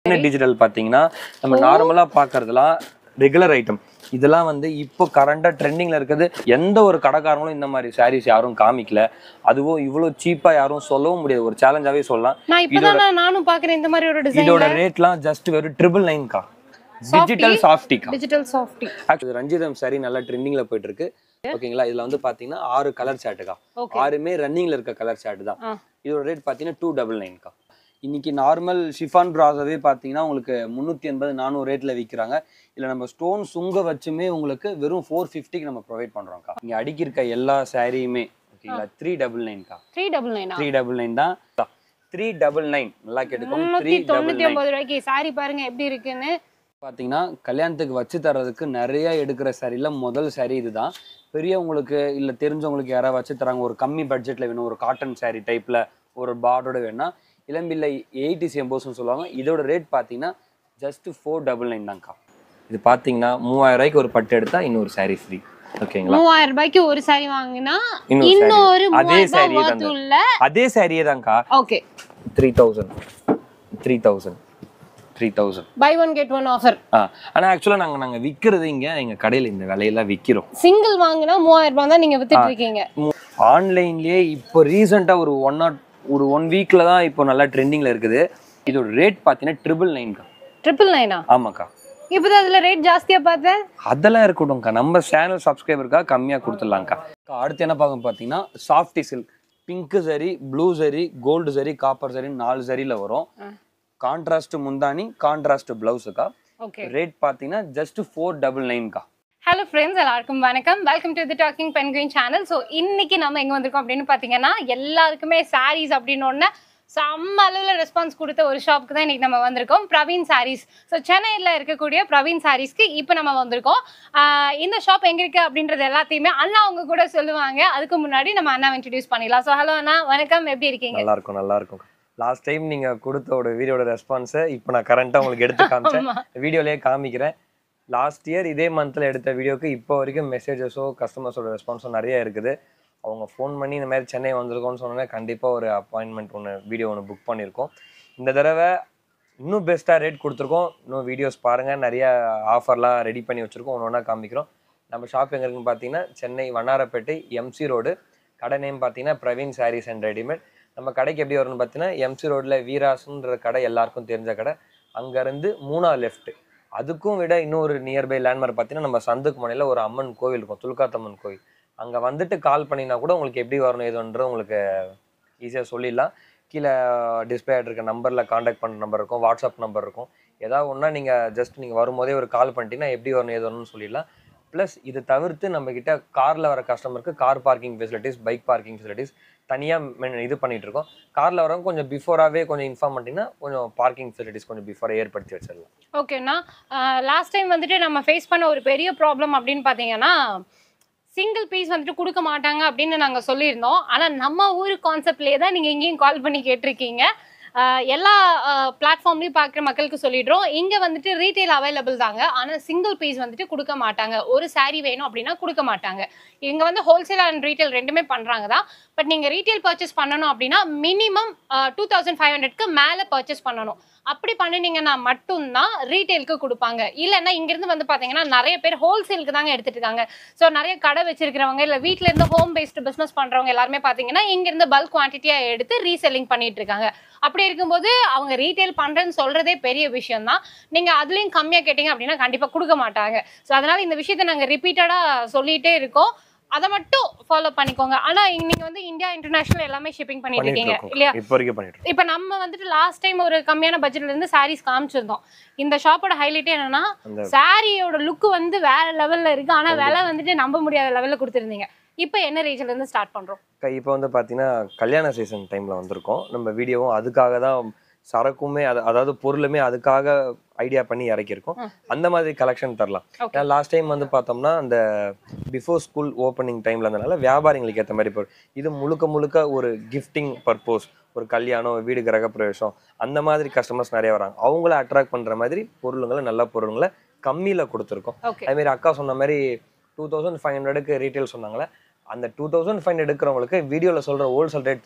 என்ன டிஜிட்டல் பார்த்தீங்கன்னா நம்ம நார்மலாக பார்க்கறதுலாம் ரெகுலர் ஐட்டம் இதெல்லாம் வந்து இப்போ கரண்டாக ட்ரெண்டிங்கில் இருக்கிறது எந்த ஒரு கடைக்காரங்களும் இந்த மாதிரி சாரீஸ் யாரும் காமிக்கல அதுவும் இவ்வளோ சீப்பாக யாரும் சொல்லவும் முடியாது ஒரு சேலஞ்சாவே சொல்லலாம் நான் இப்பதான் நானும் பாக்குறேன் இந்த மாதிரி ஒரு டிசைன் இதோட ரேட்லாம் ஜஸ்ட் வெறும் ட்ரிபிள் நைன்கா டிஜிட்டல் சாஃப்டிக்கா digital softy actually Ranjitham sari நல்லா ட்ரெண்டிங்கில் போயிட்டு இருக்கு ஓகேங்களா இதுல வந்து பாத்தீங்கன்னா ஆறு கலர் சாட்டுக்கா ஓகே ஆறுமே ரன்னிங்ல இருக்க கலர் சார்ட் தான் ஆ. இதோட ரேட் பார்த்தீங்கன்னா டூ டபுள் நைன்க்கா இன்னைக்கு நார்மல் ஷிஃபான் ப்ராஸவே பார்த்தீங்கன்னா உங்களுக்கு முந்நூற்றி எண்பது நானூறு ரேட்டில் விற்கிறாங்க இல்லை நம்ம ஸ்டோன் சுங்க வச்சுமே உங்களுக்கு வெறும் ஃபோர் ஃபிஃப்டிக்கு நம்ம ப்ரொவைட் பண்ணுறோம்க்கா இங்கே அடிக்கிருக்க எல்லா சாரியுமே ஓகேங்களா த்ரீ டபுள் நைன்க்கா த்ரீ டபுள் நைனா த்ரீ டபுள் நைன் தான் த்ரீ டபுள் நைன் நல்லா கேட்டுக்கோங்க த்ரீ முன்னூத்தி டபுள் தொண்ணூத்தி நைன் ஒன்பது ரூபாய்க்கு சாரி பாருங்க எப்படி இருக்குன்னு பார்த்தீங்கன்னா கல்யாணத்துக்கு வச்சு தர்றதுக்கு நிறைய எடுக்கிற சாரியில் முதல் சாரி இதுதான் பெரியவங்களுக்கு இல்லை தெரிஞ்சவங்களுக்கு யாராவது வச்சு தராங்க ஒரு கம்மி பட்ஜெட்டில் வேணும் ஒரு காட்டன் சாரி டைப்பில் ஒரு பார்டரோட வேணும்னா இளம்பிள்ளை எயிட்டி எம்போஸ்னு சொல்லுவாங்க இதோட ரேட் பார்த்தீங்கன்னா ஜஸ்ட் ஃபோர் டபுள் நைன் தான்க்கா இது பார்த்தீங்கன்னா மூவாயிரம் ரூபாய்க்கு ஒரு பட்டு எடுத்தால் இன்னொரு சாரி ஃப்ரீ ஓகேங்களா மூவாயிரம் ரூபாய்க்கு ஒரு சாரி வாங்கினா இன்னொரு இன்னொரு saree. அதே மூவாயிரம் saree ரூபாய் தான் worth உள்ள அதே சாரியே தான்க்கா okay three thousand three thousand three thousand buy one get one offer ஆ ஆனால் ஆக்சுவலாக நாங்கள் நாங்கள் விற்கிறது இங்கே எங்கள் கடையில் இந்த விலையெல்லாம் விற்கிறோம் சிங்கிள் வாங்கினா மூவாயிரம் ரூபாய் தான் நீங்க வித்துட்டு இருக்கீங்க ஆன்லைன்லயே இப்போ ரீசெண்டாக ஒரு ஒன் நாட் ஒரு ஒன் வீக்ல தான் இப்போ நல்லா ட்ரெண்டிங்ல இருக்குது இதோட ரேட் பார்த்தீங்கன்னா ட்ரிபிள் நைன்க்கா ட்ரிபிள் நைனா ஆமாக்கா இப்பதான் அதுல ரேட் ஜாஸ்தியா பார்த்தேன் அதெல்லாம் இருக்கட்டும்க்கா நம்ம சேனல் சப்ஸ்கிரைபருக்காக கம்மியாக கொடுத்துடலாம்க்கா அடுத்து என்ன பார்க்க பார்த்தீங்கன்னா softy silk pink sari blue சரி கோல்டு சரி காப்பர் சரி நாலு சரியில் வரும் ஆ. கான்ட்ராஸ்ட் முந்தானி கான்ட்ராஸ்ட் பிளவுஸுக்கா ஓகே ரேட் பார்த்தீங்கன்னா ஜஸ்ட் ஃபோர் டபுள் நைன்க்கா ஹலோ ஃப்ரெண்ட்ஸ் எல்லாருக்கும் வணக்கம் welcome to the talking penguin channel so இன்னைக்கு நம்ம எங்கே வந்திருக்கோம் அப்படின்னு பார்த்தீங்கன்னா எல்லாருக்குமே சாரீஸ் அப்படின்னு ஒன்று செம்ம அளவில் ரெஸ்பான்ஸ் கொடுத்த ஒரு ஷாப்புக்கு தான் இன்னைக்கு நம்ம வந்திருக்கோம் பிரவீன் சாரீஸ் ஸோ சென்னையில் இருக்கக்கூடிய பிரவீன் சாரீஸ்க்கு இப்போ நம்ம வந்திருக்கோம் ஆஹ் இந்த ஷாப் எங்கே இருக்குது அப்படின்றது எல்லாத்தையுமே அண்ணா அவங்க கூட சொல்லுவாங்க அதுக்கு முன்னாடி நம்ம அண்ணா இன்ட்ரடியூஸ் பண்ணிடலாம் ஸோ ஹலோ அண்ணா வணக்கம் எப்படி இருக்கீங்க நல்லா இருக்கும் நல்லா இருக்கும் லாஸ்ட் டைம் நீங்க கொடுத்த ஒரு வீடியோட ரெஸ்பான்ஸை இப்போ நான் கரண்ட்டாக உங்களுக்கு எடுத்து காமிச்சேன் ஆமா. வீடியோலயே காமிக்கிறேன் லாஸ்ட் இயர் இதே மந்த்ல எடுத்த வீடியோக்கு இப்போ வரைக்கும் மெசேஜஸோ கஸ்டமர்ஸோட ரெஸ்பான்ஸோ நிறைய இருக்குது அவங்க ஃபோன் பண்ணி இந்த மாதிரி சென்னை வந்திருக்கோம்னு சொன்னோன்னே கண்டிப்பாக ஒரு அப்பாயின்மெண்ட் ஒன்று வீடியோ ஒன்று புக் பண்ணியிருக்கோம் இந்த தடவை இன்னும் பெஸ்ட்டாக ரேட் கொடுத்துருக்கோம் இன்னும் வீடியோஸ் பாருங்கள் நிறைய ஆஃபர்லாம் ரெடி பண்ணி வச்சுருக்கோம் ஒன்று ஒன்றா காமிக்கிறோம் நம்ம ஷாப் எங்கே இருக்குன்னு பார்த்தீங்கன்னா சென்னை வண்ணாரப்பேட்டை எம்சி ரோடு கடை நேம் பார்த்தீங்கன்னா பிரவீன் சாரீஸ் அண்ட் ரெடிமேட் நம்ம கடைக்கு எப்படி வரும்னு பார்த்தீங்கன்னா எம்சி ரோட்டில் வீராஸ்ன்ற கடை எல்லாருக்கும் தெரிஞ்ச கடை அங்கேருந்து மூணாவது லெஃப்ட் அதுக்கும் விட இன்னொரு நியர்பை லேண்ட்மார்க் பார்த்தீங்கன்னா நம்ம சந்துக்கு முனையில் ஒரு அம்மன் கோவில் இருக்கும் துலுக்காத்தம்மன் கோவில் அங்கே வந்துட்டு கால் பண்ணினா கூட உங்களுக்கு எப்படி வரணும் எதுன்ற உங்களுக்கு ஈஸியாக சொல்லிடலாம் கீழே டிஸ்பிளே இருக்க நம்பரில் காண்டாக்ட் பண்ணுற நம்பர் இருக்கும் வாட்ஸ்அப் நம்பர் இருக்கும் ஏதாவது ஒன்றா நீங்கள் ஜஸ்ட் நீங்கள் வரும்போதே ஒரு கால் பண்ணிட்டீங்கன்னா எப்படி வரணும் எது வரணும்னு சொல்லிடலாம் ப்ளஸ் இது தவிர்த்து நம்ம கிட்ட காரில் வர கஸ்டமருக்கு car parking facilities bike parking facilities தனியாக இது பண்ணிட்டு இருக்கோம் காரில் வரவங்க கொஞ்சம் பிஃபோராகவே கொஞ்சம் இன்ஃபார்ம் பண்ணிட்டீங்கன்னா கொஞ்சம் பார்க்கிங் ஃபெசிலிட்டிஸ் கொஞ்சம் பிஃபோராக ஏற்படுத்தி வச்சிடலாம் ஓகேண்ணா லாஸ்ட் டைம் வந்துட்டு நம்ம ஃபேஸ் பண்ண ஒரு பெரிய ப்ராப்ளம் அப்படின்னு பார்த்தீங்கன்னா சிங்கிள் பீஸ் வந்துட்டு கொடுக்க மாட்டாங்க அப்படின்னு நாங்கள் சொல்லியிருந்தோம் ஆனால் நம்ம ஊர் கான்செப்ட்லேயே தான் நீங்கள் எங்கேயும் கால் பண்ணி கேட்டிருக்கீங்க ஆஹ் எல்லா பிளாட்ஃபார்ம்லையும் பார்க்குற மக்களுக்கு சொல்லிடுறோம் இங்கே வந்துட்டு ரீட்டைல் அவைலபிள் தாங்க ஆனால் சிங்கிள் பீஸ் வந்துட்டு கொடுக்க மாட்டாங்க ஒரு saree வேணும் அப்படின்னா கொடுக்க மாட்டாங்க இங்கே வந்து ஹோல்சேல் அண்ட் ரீட்டைல் ரெண்டுமே பண்ணுறாங்க தான் பட் நீங்கள் ரீட்டைல் பர்ச்சேஸ் பண்ணணும் அப்படின்னா மினிமம் டூ தௌசண்ட் ஃபைவ் ஹண்ட்ரட்க்கு மேலே பர்ச்சேஸ் பண்ணணும் அப்படி பண்ணினீங்கன்னா மட்டும்தான் ரீட்டைலுக்கு கொடுப்பாங்க இல்லைன்னா இங்கேருந்து வந்து பார்த்தீங்கன்னா நிறைய பேர் ஹோல்சேலுக்கு தாங்க எடுத்துட்டு இருக்காங்க ஸோ நிறைய கடை வச்சிருக்கிறவங்க இல்லை வீட்டில இருந்து ஹோம் பேஸ்டு பிஸ்னஸ் பண்ணுறவங்க எல்லாருமே பார்த்தீங்கன்னா இங்கேருந்து பல்க் குவான்டிட்டியாக எடுத்து ரீசெல்லிங் பண்ணிட்டு இருக்காங்க அப்படி இருக்கும்போது அவங்க ரீட்டைல் பண்ணுறேன்னு சொல்கிறதே பெரிய விஷயம் தான் நீங்கள் அதுலேயும் கம்மியாக கேட்டிங்க அப்படின்னா கண்டிப்பாக கொடுக்க மாட்டாங்க ஸோ அதனால் இந்த விஷயத்தை நாங்கள் ரிப்பீட்டடாக சொல்லிகிட்டே இருக்கோம் அதை மட்டும் ஃபாலோ பண்ணிக்கோங்க ஆனால் நீங்கள் வந்து இந்தியா இன்டர்நேஷனல் எல்லாமே ஷிப்பிங் பண்ணிட்டு பண்ணிட்டு இருக்கீங்க இருக்கோம் இல்லையா இப்போ வரைக்கும் பண்ணிட்டு இருக்கோம் இப்போ நம்ம வந்துட்டு லாஸ்ட் டைம் ஒரு கம்மியான பட்ஜெட்ல இருந்து சாரீஸ் காமிச்சிருந்தோம் இந்த ஷாப்போட ஹைலைட்டே என்னன்னா அந்த சாரியோட லுக் வந்து வேற லெவல்ல இருக்கு ஆனா விலை வந்துட்டு நம்ப முடியாத லெவல்ல கொடுத்துருந்தீங்க இப்போ என்ன ரேஞ்சில இருந்து ஸ்டார்ட் பண்றோம் இப்போ வந்து பார்த்தீங்கன்னா கல்யாண சீசன் டைமில் வந்திருக்கோம் நம்ம வீடியோவும் அதுக்காக தான் சரக்குமே அது அதாவது பொருளுமே அதுக்காக ஐடியா பண்ணி இறக்கியிருக்கோம் ம். அந்த மாதிரி கலெக்ஷன் தரலாம் Okay. ஏன்னா லாஸ்ட் டைம் வந்து பார்த்தோம்னா அந்த பிஃபோர் ஸ்கூல் ஓப்பனிங் டைம்ல இருந்தனால வியாபாரிங்களுக்கு ஏற்ற மாதிரி பொருள் இது முழுக்க முழுக்க ஒரு கிஃப்டிங் பர்பஸ் ஒரு கல்யாணம் வீடு கிரகப்பிரவேசம் அந்த மாதிரி கஸ்டமர்ஸ் நிறைய வராங்க அவங்கள அட்ராக்ட் பண்ற மாதிரி பொருளுங்களை நல்ல பொருளுங்களை கம்மியில கொடுத்துருக்கோம் ஓகே அதே மாதிரி அக்கா சொன்ன மாதிரி டூ தௌசண்ட் ஃபைவ் ஹண்ட்ரடுக்கு ரீட்டைல் சொன்னாங்களே அந்த டூ தௌசண்ட் ஃபைவ் ஹண்ட்ரட் எடுக்கிறவங்களுக்கு வீடியோவில் சொல்கிற ஹோல்சேல் ரேட் தரும்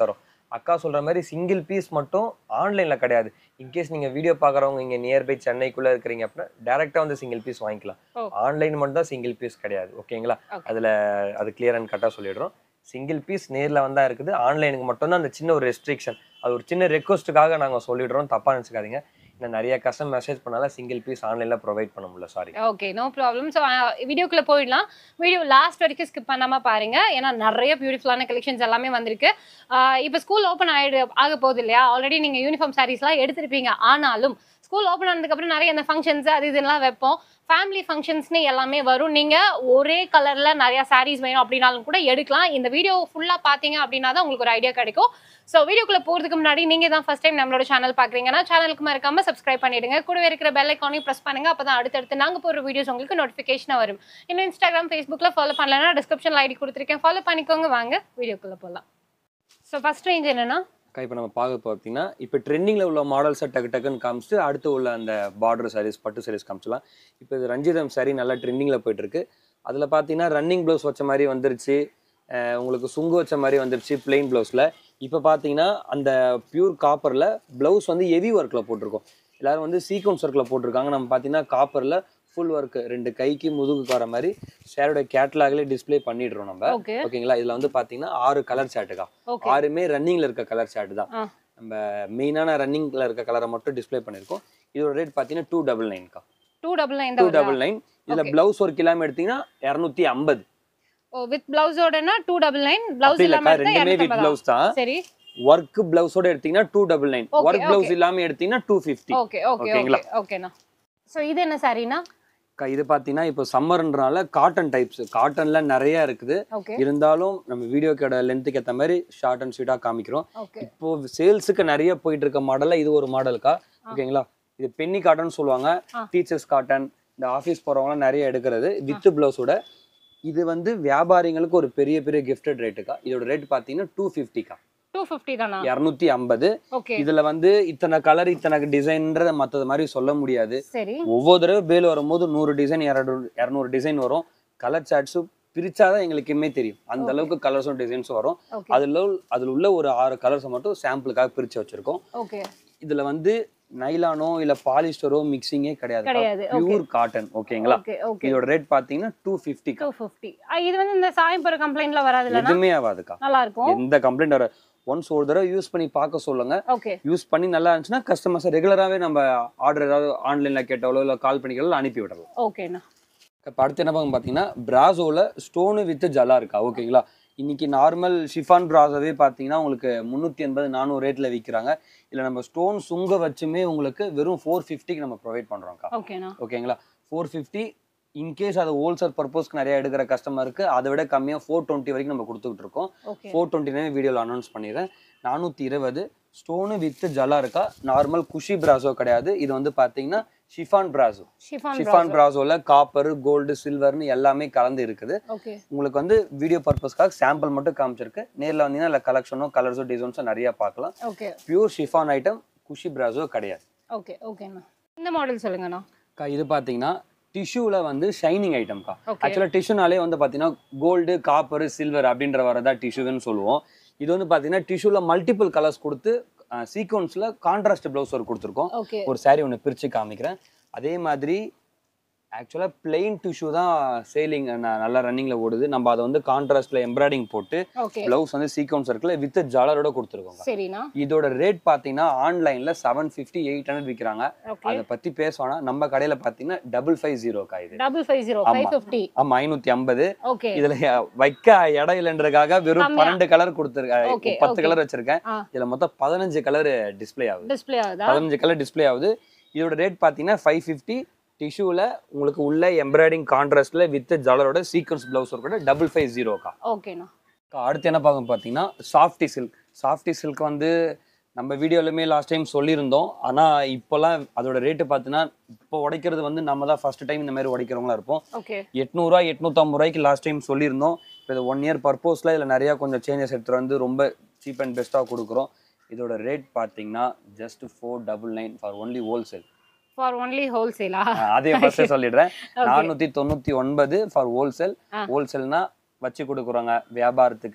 அக்கா சொல்ற மாதிரி சிங்கிள் பீஸ் மட்டும் ஆன்லைன்ல கிடையாது இன்கேஸ் நீங்க வீடியோ பாக்குறவங்க இங்க நியர்பை சென்னைக்குள்ள இருக்கிறீங்க அப்படின்னா டேரக்டா வந்து சிங்கிள் பீஸ் வாங்கிக்கலாம் ஓ. ஆன்லைன் மட்டும் தான் சிங்கிள் பீஸ் கிடையாது ஓகேங்களா Okay. அதுல அது கிளியர் அண்ட் கரெக்டாக சொல்லிடுறோம் சிங்கிள் பீஸ் நேர்ல வந்தா இருக்குது ஆன்லைனுக்கு மட்டும்தான் அந்த சின்ன ஒரு ரெஸ்ட்ரிக்ஷன் அது ஒரு சின்ன ரெக்வஸ்ட்டுக்காக நாங்க சொல்லிடுறோம் தப்பா நினைச்சுக்காதீங்க இன்னும் நிறைய கஸ்டம் மெசேஜ் பண்ணாலும் சிங்கிள் பீஸ் ஆன்லைன்ல ப்ரொவைட் பண்ண முடியல sorry okay no problem so வீடியோக்குள்ள போயிடலாம் வீடியோ லாஸ்ட் வரைக்கும் ஸ்கிப் பண்ணாம பாருங்க ஏன்னா நிறைய பியூட்டிஃபுல்லான கலெக்ஷன்ஸ் எல்லாமே வந்திருக்கு இப்போ ஸ்கூல் ஓப்பன் ஆயிடு ஆக போகுது இல்லையா ஆல்ரெடி நீங்க யூனிஃபார்ம் சாரீஸ்லாம் எடுத்திருப்பீங்க ஆனாலும் ஸ்கூல் ஓப்பன் ஆனதுக்கப்புறம் நிறைய அந்த ஃபங்க்ஷன்ஸ் அது இதெல்லாம் வைப்போம் ஃபேமிலி ஃபங்க்ஷன்ஸ்னு எல்லாமே வரும் நீங்க ஒரே கலர்ல நிறைய சாரீஸ் வேணும் அப்படின்னாலும் கூட எடுக்கலாம் இந்த வீடியோ ஃபுல்லா பாத்தீங்க அப்படின்னா தான் உங்களுக்கு ஒரு ஐடியா கிடைக்கும் ஸோ வீடியோக்குள்ள போறதுக்கு முன்னாடி நீங்க தான் ஃபர்ஸ்ட் டைம் நம்மளோட சேனல் பாக்குறீங்கன்னா சேனலுக்கு மறக்காம சப்ஸ்கிரைப் பண்ணிடுங்க கூடவே இருக்கிற பெல் ஐக்கானையும் ப்ரெஸ் பண்ணுங்க அப்பதான் அடுத்தடுத்து நாங்க போற வீடியோஸ் உங்களுக்கு நோட்டிஃபிகேஷனா வரும் இன்னும் இன்ஸ்டாகிராம் ஃபேஸ்புக்ல ஃபாலோ பண்ணலன்னா டிஸ்கிரிப்ஷன்ல ஐடி கொடுத்துருக்கேன் ஃபாலோ பண்ணிக்கோங்க வாங்க வீடியோக்குள்ள போகலாம் ஸோ ஃபர்ஸ்ட் ரேஞ்ச் என்னன்னா அக்கா இப்போ நம்ம பார்க்க பார்த்தீங்கன்னா இப்போ ட்ரெண்டிங்கில் உள்ள மாடல்ஸை டக்கு டக்குன்னு காமிச்சிட்டு அடுத்து உள்ள அந்த பார்டர் சாரீஸ் பட்டு சாரீஸ் காமிச்சலாம் இப்போ இது ரஞ்சிதம் சாரி நல்லா ட்ரெண்டிங்கில் போயிட்டு இருக்கு அதில் பார்த்தீங்கன்னா ரன்னிங் ப்ளவுஸ் வச்ச மாதிரி வந்துருச்சு அஹ் உங்களுக்கு சுங்கு வச்ச மாதிரி வந்துருச்சு பிளெயின் ப்ளவுஸில் இப்போ பார்த்தீங்கன்னா அந்த பியூர் காப்பரில் ப்ளவுஸ் வந்து ஹெவி ஒர்க்கில் போட்டிருக்கோம் எல்லாரும் வந்து சீக்வன்ஸ் ஒர்க்கில் போட்டிருக்காங்க நம்ம பார்த்தீங்கன்னா காப்பரில் ஃபுல் ஒர்க் ரெண்டு கைக்கு முதுகுக்கு வர மாதிரி சேரோட கேட்லாக்லேயே டிஸ்ப்ளே பண்ணிடுறோம் நம்ம ஓகே ஓகேங்களா இதில் வந்து பார்த்தீங்கன்னா ஆறு கலர் சாட்டுக்கா ஓகே ஆறுமே ரன்னிங்ல இருக்க கலர் சார்ட் தான் ஆ. நம்ம மெயினான ரன்னிங்ல இருக்க கலரை மட்டும் டிஸ்ப்ளே பண்ணிருக்கோம் இதோட ரேட் பார்த்தீங்கன்னா டூ டபுள் நைன்க்கா டூ டபுள் நைன் டூ தான் டபுள் நைன் இதுல Okay. பிளவுஸ் ஒரு கிலோமீட்டர் எடுத்தீங்கன்னா இரநூத்தி ஐம்பது ஓ வித் பிளவுஸோடனா டூ டபுள் நைன் பிளவுஸ் அப்படி இல்லாம இல்லக்கா எடுத்தா ரெண்டுமே வித் 250 பிளவுஸ் தான் சரி ஒர்க் பிளவுஸோட எடுத்தீங்கன்னா two double nine Okay, work blouse okay. இல்லாம எடுத்தீங்கன்னா டூ ஃபிஃப்டி ஓகே ஓகே ஓகேங்களா? ஓகே ஓகேண்ணா ஸோ இது என்ன சாரினா இது பார்த்தீங்கன்னா இப்போ சம்மர்ன்றனால காட்டன் டைப்ஸ் காட்டன்ல நிறைய இருக்குது ஓகே இருந்தாலும் நம்ம வீடியோக்கோட லென்த்துக்கு ஏற்ற மாதிரி ஷார்ட் அண்ட் ஸ்வீட்டாக காமிக்கிறோம் ஓகே இப்போ சேல்ஸுக்கு நிறைய போயிட்டு இருக்க மாடல்ல இது ஒரு மாடலுக்கா ஓகேங்களா இது பென்னி காட்டன் சொல்லுவாங்க ஆ. டீச்சர்ஸ் காட்டன் இந்த ஆஃபீஸ் போறவங்கலாம் நிறைய எடுக்கிறது வித் பிளவுஸோட இது வந்து வியாபாரிங்களுக்கு ஒரு பெரிய பெரிய கிஃப்டட் ரேட்டுக்கா இதோட ரேட் பார்த்தீங்கன்னா டூ ஃபிஃப்டிக்கா டூ ஃபிஃப்டி தானா இரநூத்தி ஐம்பது ஓகே இதுல வந்து இத்தனை கலர் இத்தனை டிசைன்ன்றத மற்றது மாதிரி சொல்ல முடியாது சரி ஒவ்வொரு தடவை பேல் வரும்போது நூறு டிசைன் இரநூறு இரநூறு டிசைன் வரும் கலர் சார்ட்ஸும் பிரிச்சாதான் எங்களுக்குமே தெரியும் அந்த Okay. அளவுக்கு கலர்ஸும் டிசைன்ஸும் வரும் ஓகே அதுல உள்ள- அதுல உள்ள ஒரு ஆறு கலர்ஸை மட்டும் சாம்பிளுக்காக பிரிச்சு வச்சிருக்கோம் ஓகே இதுல வந்து நைலானோ இல்ல பாலிஸ்டரோ மிக்சிங்கே கிடையாது கிடையாது ஓகே பியூர் காட்டன் ஓகேங்களா ஓகே ஓகே இதோட ரேட் பாத்தீங்கன்னா டூ ஃபிஃப்டி டூ ஃபிஃப்டி இது வந்து இந்த சாயம் போற கம்ப்ளைண்ட்ல வராது இல்லைன்னா எதுவுமே ஆகாதுக்கா நல்லா இருக்கும் எந்த கம்ப்ளைண்ட் வர ஒன்ஸ் ஒரு தடவை யூஸ் பண்ணி பார்க்க சொல்லுங்க ஓகே யூஸ் பண்ணி நல்லா இருந்துச்சுன்னா கஸ்டமர்ஸ் ரெகுலராகவே நம்ம ஆர்டர் ஏதாவது ஆன்லைன்ல கேட்டாலோ இல்லை கால் பண்ணிக்கலாம் அனுப்பி விடலாம் ஓகேண்ணா இப்போ அடுத்து என்ன பார்க்க பார்த்தீங்கன்னா பிராசோவில் ஸ்டோனு வித் ஜலா இருக்கா ஓகேங்களா இன்னைக்கு நார்மல் ஷிஃபான் பிராசோவே பார்த்தீங்கன்னா உங்களுக்கு முந்நூற்றி எண்பது நானூறு ரேட்டில் விற்கிறாங்க இல்லை நம்ம ஸ்டோன் சுங்க வச்சுமே உங்களுக்கு வெறும் ஃபோர் ஃபிஃப்டிக்கு நம்ம ப்ரொவைட் பண்ணுறோம்க்கா ஓகேண்ணா ஓகேங்களா ஃபோர் ஃபிஃப்டி இன்கேஸ் அது ஹோல்சேல் பர்பஸ்க்கு நிறைய எடுக்கிற கஸ்டமருக்கு அதை விட கம்மியாக ஃபோர் டுவெண்ட்டி வரைக்கும் நம்ம கொடுத்துக்கிட்டு இருக்கோம் ஓகே ஃபோர் டுவெண்ட்டி நைன் வீடியோவில் அனௌன்ஸ் பண்ணிடுறேன் நானூற்றி இருபது ஸ்டோனு வித் ஜலா இருக்கா நார்மல் குஷி பிராசோ கிடையாது இது வந்து பார்த்தீங்கன்னா ஷிஃபான் பிராசோ ஷிஃபான் ஷிஃபான் பிராசோல காப்பர் கோல்டு சில்வர்னு எல்லாமே கலந்து இருக்குது ஓகே உங்களுக்கு வந்து வீடியோ பர்பஸ்க்காக சாம்பிள் மட்டும் காமிச்சிருக்கு நேர்ல வந்தீங்கன்னா இல்லை கலெக்ஷனோ கலர்ஸோ டிசைன்ஸோ நிறைய பார்க்கலாம் ஓகே பியூர் ஷிஃபான் ஐட்டம் குஷி பிராசோ கிடையாது ஓகே ஓகேண்ணா இந்த மாடல் சொல்லுங்கண்ணா அக்கா, இது பார்த்தீங்கன்னா டிஷ்யூவில் வந்து ஷைனிங் ஐட்டம்க்கா ஓகே ஆக்சுவலாக டிஷ்யூனாலே வந்து பார்த்தீங்கன்னா கோல்டு காப்பர் சில்வர் அப்படின்ற வரதா டிஷ்யூன்னு சொல்லுவோம் இது வந்து பார்த்தீங்கன்னா டிஷ்யூவில் மல்டிபிள் கலர்ஸ் கொடுத்து சீக்வன்ஸில் கான்ட்ராஸ்ட் ப்ளவுஸ் ஒரு கொடுத்துருக்கோம் ஓகே ஒரு saree ஒன்று பிரித்து காமிக்கிறேன் அதே மாதிரி ஆக்சுவலாக பிளெயின் டிஷ்யூ தான் சேலிங் நல்லா ரன்னிங்கில் ஓடுது நம்ம அதை வந்து கான்ட்ராஸ்டில் எம்ப்ராய்டிங் போட்டு ஓகே ப்ளவுஸ் வந்து சீக்வன்ஸ் இருக்குல்ல வித் ஜாலரோட கொடுத்துருக்கோங்க சரிண்ணா இதோட ரேட் பார்த்தீங்கன்னா ஆன்லைனில் செவன் ஃபிஃப்டி எயிட் ஹண்ட்ரட் விற்கிறாங்க ஓகே அதை பற்றி பேசுவானா நம்ம கடையில் பார்த்தீங்கன்னா டபுள் ஃபைவ் ஜீரோக்கா இது டபுள் ஃபைவ் ஜீரோ ஆமா. ஃபைவ் ஃபிஃப்டி ஆமாம் ஐநூற்றி ஐம்பது ஓகே இதுல வைக்க இடம் இல்லைன்றதுக்காக வெறும் கம்மியா. பன்னெண்டு கலர் கொடுத்துருக்கேன் Okay, பத்து okay. கலர் வச்சிருக்கேன் ஆ. இதுல மொத்தம் பதினஞ்சு கலர் டிஸ்ப்ளே ஆகுது டிஸ்ப்ளே ஆகுதா பதினஞ்சு கலர் டிஸ்ப்ளே ஆகுது இதோட ரேட் பார்த்தீங்கன்னா ஃபைவ் ஃபிஃப்டி டிஷ்யூவில் உங்களுக்கு உள்ள எம்ப்ராய்டிங் கான்ட்ராஸ்ட்ல வித் ஜாலரோட சீக்வன்ஸ் பிளவுஸ் கூட டபுள் ஃபைவ் ஜீரோக்கா ஓகேண்ணா அடுத்து என்ன பார்க்க பார்த்தீங்கன்னா சாஃப்டி சில்க் சாஃப்டி சில்க் வந்து நம்ம வீடியோலுமே லாஸ்ட் டைம் சொல்லியிருந்தோம் ஆனால் இப்போலாம் அதோட ரேட்டு பார்த்தீங்கன்னா இப்போ உடைக்கிறது வந்து நம்ம தான் ஃபர்ஸ்ட் டைம் இந்த மாதிரி உடைக்கிறவங்களா இருப்போம் ஓகே எட்நூறுவா எட்நூற்றம்பது ரூபாய்க்கு லாஸ்ட் டைம் சொல்லியிருந்தோம் இப்போ இது ஒன் இயர் பர்பஸில் இதில் நிறையா கொஞ்சம் சேஞ்சஸ் எடுத்துகிட்டு வந்து ரொம்ப சீப் அண்ட் பெஸ்ட்டாக கொடுக்குறோம் இதோட ரேட் பார்த்தீங்கன்னா just four double nine for only wholesale for only ஹோல்சேலா அதையும் ஃபர்ஸ்டே சொல்லிடுறேன் Okay. நானூற்றி தொண்ணூற்றி ஒன்பது ஃபார் ஹோல்சேல் ஆ. ஹோல்சேல்னா வச்சு கொடுக்குறோங்க வியாபாரத்துக்கு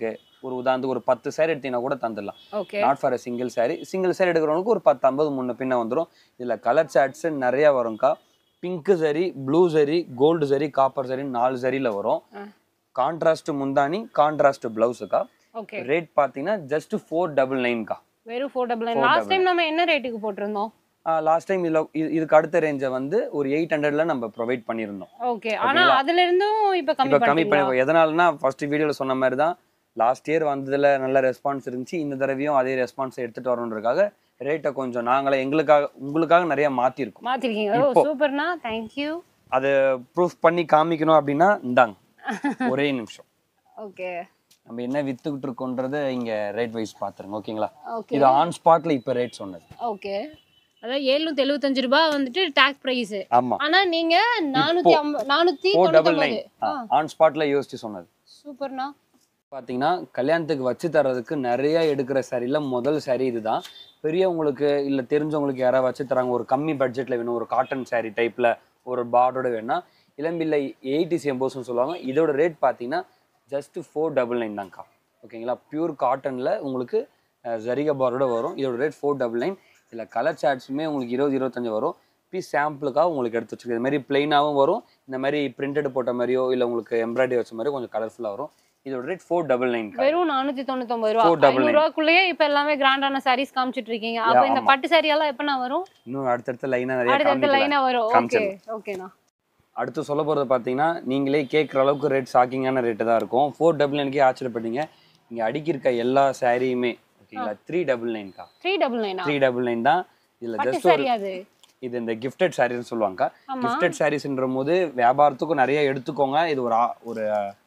ஒரு உதாரணத்துக்கு ஒரு பத்து சேரீ எடுத்தீங்கன்னா கூட தந்துடலாம் okay not for a single saree single saree எடுக்கிறவங்களுக்கு ஒரு பத்து ஐம்பது முன்ன பின்ன வந்துடும் இதில் கலர் சாட்ஸ் நிறைய வரும்க்கா பிங்க்கு சரி ப்ளூ சரி கோல்டு சரி காப்பர் சரி நாலு சரியில் வரும் ஆ. கான்ட்ராஸ்ட் முந்தானி கான்ட்ராஸ்ட் பிளவுஸுக்கா ஓகே ரேட் பார்த்தீங்கன்னா ஜஸ்ட் ஃபோர் டபுள் நைன்க்கா வெறும் four double nine Four last double time நம்ம என்ன ரேட்டுக்கு போட்டிருந்தோம் லாஸ்ட் டைம் இதில் இதுக்கு அடுத்த ரேஞ்சை வந்து ஒரு எயிட் ஹண்ட்ரட்ல நம்ம ப்ரொவைட் பண்ணியிருந்தோம் ஓகே ஆனா அதுல இருந்தும் இப்ப கம்மி இப்போ கம்மி பண்ணிட்டீங்களா பண்ணி எதனாலனா ஃபர்ஸ்ட் வீடியோவில் சொன்ன மாதிரி தான் லாஸ்ட் இயர் வந்ததுல நல்ல ரெஸ்பான்ஸ் இருந்துச்சு இந்த தடவையும் அதே ரெஸ்பான்ஸ் எடுத்துட்டு வரணுன்றதுக்காக ரேட்டை கொஞ்சம் நாங்களே எங்களுக்காக உங்களுக்காக நிறைய மாற்றிருக்கோம் மாத்திருக்கீங்க ஓ இப்போ. சூப்பர்ண்ணா தேங்க்யூ அது ப்ரூஃப் பண்ணி காமிக்கணும் அப்படின்னா இந்தாங்க ஒரே நிமிஷம் ஓகே நம்ம என்ன வித்துக்கிட்டு இருக்கோன்றத இங்க ரேட் வைஸ் பாத்துருங்க ஓகேங்களா ஓகே இது ஆன் ஸ்பாட்ல இப்ப ரேட் சொன்னது ஓகே அதாவது எழுநூத்தி எழுபத்தஞ்சு ரூபாய் வந்துட்டு டாக் பிரைஸ் ஆமா ஆனா நீங்க நானூத்தி ஐம்பது நானூத்தி ஃபோர் டபுள் நைன் தொண்ணூத்தி ஆன் ஸ்பாட்ல யோசிச்சு சொன்னது சூப்பர்ண்ணா பாத்தீங்கன்னா கல்யாணத்துக்கு வச்சு தர்றதுக்கு நிறைய எடுக்கிற சாரியில முதல் சாரி இதுதான் பெரியவங்களுக்கு இல்ல தெரிஞ்சவங்களுக்கு யாராவது வச்சு தராங்க ஒரு கம்மி பட்ஜெட்ல வேணும் ஒரு காட்டன் saree டைப்ல ஒரு பார்டரோட வேணும்னா இளம்பிள்ளை எயிட்டி எம்போஸ்னு சொல்லுவாங்க இதோட ரேட் பார்த்தீங்கன்னா ஜஸ்ட் ஃபோர் டபுள் நைன் தான்க்கா ஓகேங்களா பியூர் காட்டனில் உங்களுக்கு அஹ், ஜரிகை பார்டரோட வரும் இதோட ரேட் ஃபோர் டபுள் நைன் இதில் கலர் சார்ட்ஸுமே உங்களுக்கு இருபது இருபத்தஞ்சு வரும் பீஸ் சாம்பிளுக்காக உங்களுக்கு எடுத்து வச்சுருக்கு இது மாதிரி பிளெயினாகவும் வரும் இந்த மாதிரி பிரிண்டட் போட்ட மாதிரியோ இல்லை உங்களுக்கு எம்ப்ராய்டரி வச்ச மாதிரியோ கொஞ்சம் கலர்ஃபுல்லாக வரும் இதோட ரேட் ஃபோர் டபுள் நைன் வெறும் நானூத்தி தொண்ணூத்தி ஒன்பது Four ரூபா double nine. ஐநூறு ரூபாக்குள்ளேயே இப்ப எல்லாமே கிராண்டான சாரீஸ் காமிச்சிட்டு இருக்கீங்க அப்ப Yeah, இந்த ஆமா. பட்டு சாரி எல்லாம் எப்ப நான் வரும் இன்னும் அடுத்தடுத்த லைனாக நிறைய அடுத்தடுத்த காமிக்கலாம் லைனா வரும் ஓகே காமிச்சிடலாம். ஓகேண்ணா அடுத்து சொல்ல போகிறது பார்த்தீங்கன்னா நீங்களே கேட்குற அளவுக்கு ரேட் ஷாக்கிங்கான ரேட்டு தான் இருக்கும் ஃபோர் டபுள் நைனுக்கே ஆச்சரியப்பட்டீங்க இங்கே அடிக்கிருக்க எல்லா சாரியுமே ஓகேங்களா த்ரீ டபுள் நைன்க்கா த்ரீ டபுள் நைனா த்ரீ டபுள் நைன் தான் இதில் பட்டு ஜஸ்ட் ஒரு சாரி அது இது இந்த கிஃப்டட் சாரீஸ்னு சொல்லுவாங்க ஆமா கிஃப்டட் சாரீஸ்ன்ற போது வியாபாரத்துக்கும் நிறைய எடுத்துக்கோங்க இது ஒரு ஆ- ஒரு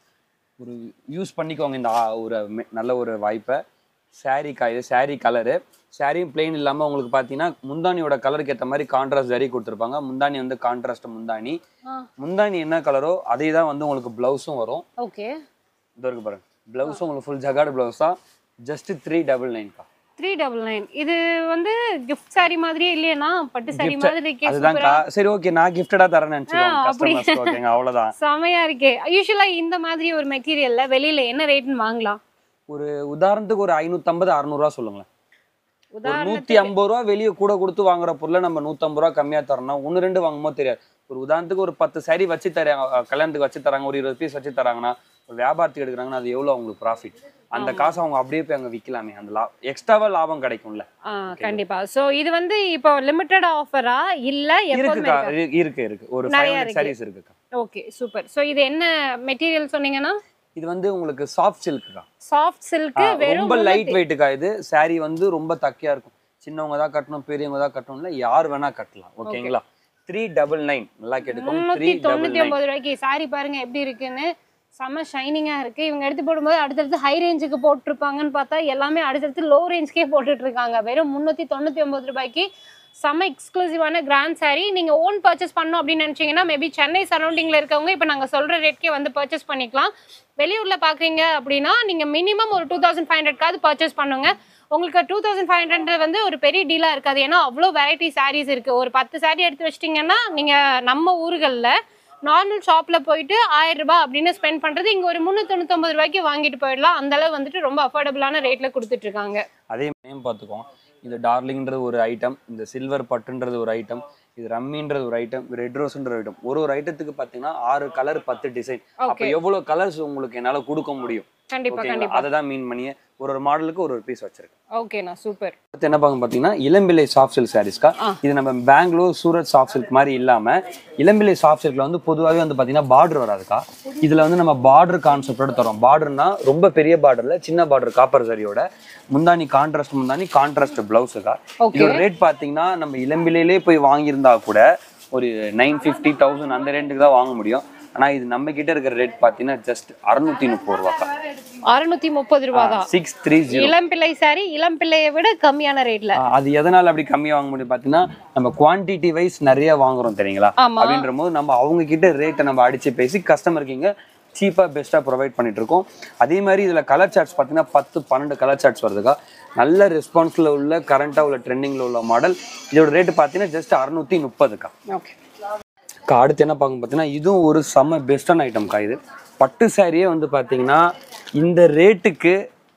ஒரு யூஸ் பண்ணிக்கோங்க இந்த ஆ- ஒரு மெ- நல்ல ஒரு வாய்ப்பை saree கா இது saree கலரு சாரியும் பிளெயின் இல்லாமல் உங்களுக்கு பார்த்தீங்கன்னா முந்தானியோட கலருக்கு ஏற்ற மாதிரி கான்ட்ராஸ்ட் ஜரி கொடுத்துருப்பாங்க முந்தானி வந்து கான்ட்ராஸ்ட் முந்தானி ஆ. முந்தானி என்ன கலரோ அதே தான் வந்து உங்களுக்கு ப்ளவுஸும் வரும் ஓகே இது இருக்கு பாருங்க ப்ளவுஸும் உங்களுக்கு ஃபுல் ஜகாடு ப்ளவுஸ் தான் ஜஸ்ட் த்ரீ டபுள் நைன்க்கா த்ரீ டபுள் நைன் இது வந்து கிஃப்ட் சாரி மாதிரியே இல்லையேண்ணா பட்டு சாரி Gift- மாதிரி இருக்கே அதுதான்க்கா சரி ஓகே நான் கிஃப்டடா தரேன்னு நினச்சிக்கோங்க ஆ, அப்படி. கஸ்டமர்ஸ் ஓகேங்க அவ்வளோதான் செமையா இருக்கே யூஸ்வலா இந்த மாதிரி ஒரு மெட்டீரியல்ல வெளியில என்ன ரேட்னு வாங்கலாம் ஒரு உதாரணத்துக்கு ஒரு ஐநூற்றம்பது அறநூறுவா சொல்லுங்களேன் ஒரு நூற்றி உதாரணத்துக்கு ஐம்பது ரூபா வெளியே கூட கொடுத்து வாங்குற பொருளை நம்ம நூற்றம்பது ரூபா கம்மியாக தரணும் ஒன்று ரெண்டு வாங்கும்போது தெரியாது ஒரு உதாரணத்துக்கு ஒரு பத்து saree வச்சு தராங்க அஹ் கல்யாணத்துக்கு வச்சு தராங்க ஒரு இருபது பீஸ் வச்சு தராங்கன்னா ஒரு வியாபாரத்துக்கு எடுக்கிறாங்கன்னா அது எவ்வளோ அவங்களுக்கு ப்ராஃபிட் அந்த காசை அவங்க அப்படியே போய் அங்கே விற்கலாமே அந்த லா எக்ஸ்ட்ராவா லாபம் கிடைக்கும்ல ஆ, கண்டிப்பா சோ இது வந்து இப்போ லிமிட்டட் ஆஃபரா இல்ல எப்பவுமே இருக்குக்கா இரு- இருக்கு இருக்கு ஒரு நிறைய ஃபைவ் இருக்கு. சாரீஸ் இருக்குக்கா ஓகே சூப்பர் சோ இது என்ன மெட்டீரியல் சொன்னீங்கன்னா இது வந்து உங்களுக்கு சாஃப்ட் சில்க்குக்கா சாஃப்ட் சில்க் வெறும் ரொம்ப லைட் வெயிட்டுக்கா இது saree வந்து ரொம்ப தக்கையா இருக்கும் சின்னவங்க தான் கட்டணும் பெரியவங்க தான் கட்டணும்ல யார் வேணா கட்டலாம் ஓகேங்களா த்ரீ டபுள் நைன் நல்லா கேட்டுக்கோங்க த்ரீ முன்னூத்தி டபுள் தொண்ணூத்தி நைன் ஒன்பது ரூபாய்க்கு சாரி பாருங்க எப்படி இருக்குன்னு செம்ம ஷைனிங்கா இருக்கு இவங்க எடுத்து போடும்போது அடுத்தடுத்து ஹை ரேஞ்சுக்கு போட்டிருப்பாங்கன்னு பார்த்தா எல்லாமே அடுத்தடுத்து லோ ரேஞ்ச்க்கே போட்டுட்டு இருக்காங்க வெறும் முன்னூத்தி தொண்ணூத்தி ஒன்பது ரூபாய்க்கு செம்ம எக்ஸ்க்ளூசிவான கிராண்ட் saree நீங்க ஓன் பர்ச்சேஸ் பண்ணணும் அப்படின்னு நினைச்சீங்கன்னா மேபி சென்னை சரௌண்டிங்ல இருக்கவங்க இப்போ நாங்க சொல்ற ரேட்கே வந்து பர்ச்சேஸ் பண்ணிக்கலாம் வெளியூர்ல பாக்குறீங்க அப்படின்னா நீங்க மினிமம் ஒரு டூ தௌசண்ட் ஃபைவ் ஹண்ட்ரட்காவது பர்ச்சேஸ் பண்ணுங்க உங்களுக்கு டூ தௌசண்ட் ஃபைவ் ஹண்ட்ரட் வந்து ஒரு பெரிய டீலா இருக்காது ஏன்னா அவ்வளோ வெரைட்டி sarees இருக்கு ஒரு பத்து saree எடுத்து வச்சிட்டிங்கன்னா நீங்க நம்ம ஊர்களில் நார்மல் ஷாப்ல போயிட்டு ஆயிரம் ரூபாய் அப்படின்னு ஸ்பெண்ட் பண்றது இங்க ஒரு முந்நூத்தி ரூபாய்க்கு வாங்கிட்டு போயிடலாம் அந்த அளவு வந்துட்டு ரொம்ப அஃபோர்டபுளான ரேட்ல கொடுத்துட்டு இருக்காங்க அதே நேம் பார்த்துக்கோங்க இது டார்லிங்ன்றது ஒரு ஐட்டம் இந்த சில்வர் பட்டுன்றது ஒரு ஐட்டம் இது ரம்மின்றது ஒரு ஐட்டம் ரெட் ரோஸ்ன்ற ஒரு ஐட்டம் ஒரு ஒரு ஐட்டத்துக்கு பார்த்தீங்கன்னா ஆறு கலர் பத்து டிசைன் அப்போ ஓகே எவ்வளவு கலர்ஸ் உங்களுக்கு என்னால கொடுக்க முடியும் கண்டிப்பா ஓகேங்களா கண்டிப்பா அதை தான் மீன் பண்ணியே ஒரு ஒரு மாடலுக்கு ஒரு ஒரு பீஸ் வச்சிருக்கேன் ஓகேண்ணா சூப்பர் அடுத்து என்ன பார்க்க பார்த்தீங்கன்னா இளம்பிள்ளை சாஃப்ட் சில்க் சாரீஸ்க்கா ஆ. இது நம்ம பெங்களூர் சூரத் சாஃப்ட் சில்க் மாதிரி இல்லாம இளம்பிள்ளை சாஃப்ட் சில்க்ல வந்து பொதுவாகவே வந்து பார்த்தீங்கன்னா பார்டர் வராதுக்கா இதுல வந்து நம்ம பார்டர் கான்செப்டோட தரோம் பார்டர்னா ரொம்ப பெரிய பார்டர்ல சின்ன பார்டர் காப்பர் சரியோட முந்தானி கான்ட்ராஸ்ட் முந்தானி கான்ட்ராஸ்ட் பிளவுஸுக்கா ஓகே இதோட ரேட் பார்த்தீங்கன்னா நம்ம இளம்பிள்ளையிலே போய் வாங்கியிருந்தா கூட ஒரு நைன் ஃபிஃப்டி தௌசண்ட் அந்த ரேட்டுக்கு தான் வாங்க முடியும் ஆனா இது நம்ம கிட்ட இருக்கிற ரேட் பார்த்தீங்கன்னா ஜஸ்ட் அறுநூத்தி முப்பது ரூபாக்கா அறுநூத்தி முப்பது ரூபா தான் six three zero Elampillai sari இளம்பிள்ளையை விட கம்மியான ரேட்ல ஆ, அது எதனால அப்படி கம்மியா வாங்க முடியும் பார்த்தீங்கன்னா நம்ம குவான்டிட்டி வைஸ் நிறைய வாங்குறோம் தெரியுங்களா ஆமா. அப்படின்ற போது நம்ம அவங்க கிட்ட ரேட்டை நம்ம அடிச்சு பேசி கஸ்டமருக்கு இங்க சீப்பா பெஸ்ட்டாக ப்ரொவைட் பண்ணிட்டு இருக்கோம் அதே மாதிரி இதுல கலர் சார்ட்ஸ் பார்த்தீங்கன்னா பத்து பன்னெண்டு கலர் சார்ட்ஸ் வருதுக்கா நல்ல ரெஸ்பான்ஸ்ல உள்ள கரண்டா உள்ள ட்ரெண்டிங்ல உள்ள மாடல் இதோட ரேட் பார்த்தீங்கன்னா ஜஸ்ட் அறுநூத்தி முப்பதுக்கா ஓகே அக்கா, அடுத்து என்ன பார்க்க பார்த்தீங்கன்னா இதுவும் ஒரு செம்ம பெஸ்டான ஐட்டம்க்கா இது பட்டு சாரியே வந்து பார்த்தீங்கன்னா இந்த ரேட்டுக்கு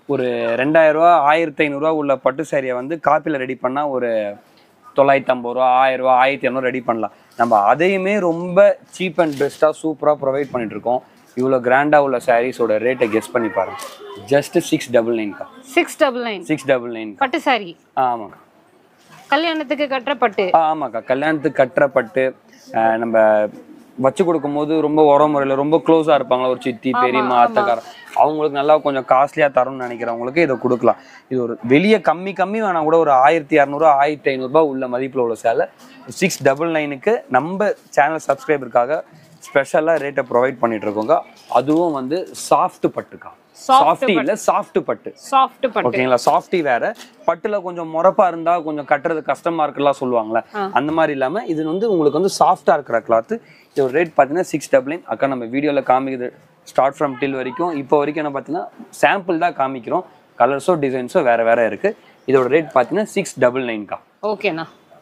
ஒரு ரெண்டாயிரம் ரூபா ஆயிரத்தி ஐநூறுரூவா உள்ள பட்டு சாரியை வந்து காப்பியில் ரெடி பண்ணால் ஒரு தொள்ளாயிரத்தி ஐம்பது ரூபா ஆயிரம் ரூபா ஆயிரத்தி இரநூறு ரெடி பண்ணலாம் நம்ம அதையுமே ரொம்ப சீப் அண்ட் பெஸ்ட்டாக சூப்பராக ப்ரொவைட் பண்ணிட்டு இருக்கோம் இவ்வளோ கிராண்டாக உள்ள சாரீஸோட ரேட்டை கெஸ் பண்ணி பாருங்க ஜஸ்ட் சிக்ஸ் டபுள் நைன்க்கா six double nine six double nine பட்டு சாரி ஆமாக்கா கல்யாணத்துக்கு கட்டுற பட்டு ஆ ஆமாக்கா கல்யாணத்துக்கு கட்டுற பட்டு அஹ், நம்ம வச்சு கொடுக்கும்போது ரொம்ப உரமுறையில் ரொம்ப க்ளோஸாக இருப்பாங்களா ஒரு சித்தி பெரியம்மா அத்தைக்காரன் அவங்களுக்கு நல்லா கொஞ்சம் காஸ்ட்லியாக தரணும்னு நினைக்கிறவங்களுக்கு இதை கொடுக்கலாம் இது ஒரு வெளியே கம்மி கம்மி வேணா கூட ஒரு ஆயிரத்தி இரநூறுவா ஆயிரத்தி ஐநூறுரூபா உள்ள மதிப்பில் உள்ள சேலை சிக்ஸ் டபுள் நைனுக்கு நம்ம சேனல் சப்ஸ்கிரைபருக்காக ஸ்பெஷலாக ரேட்டை ப்ரொவைட் பண்ணிட்டு இருக்கோங்க அதுவும் வந்து சாஃப்ட் பட்டுக்கா Soft சாஃப்டி இல்லை சாஃப்ட் பட்டு சாஃப்ட் பட்டு ஓகேங்களா சாஃப்டி வேற பட்டுல கொஞ்சம் முறப்பா இருந்தா கொஞ்சம் கட்டுறது கஷ்டமா இருக்குலாம் சொல்லுவாங்கல்ல அந்த மாதிரி இல்லாம இது வந்து உங்களுக்கு வந்து சாஃப்டா இருக்கிற கிளாத் இதோட ரேட் பார்த்தீங்கன்னா சிக்ஸ் டபுள் நைன் அக்கா நம்ம வீடியோல காமிக்குது ஸ்டார்ட் ஃப்ரம் டில் வரைக்கும் இப்போ வரைக்கும் என்ன பார்த்தீங்கன்னா சாம்பிள் தான் காமிக்கிறோம் கலர்ஸோ டிசைன்ஸோ வேற வேற இருக்கு இதோட ரேட் பார்த்தீங்கன்னா சிக்ஸ் டபுள் நைன்க்கா ஓகேண்ணா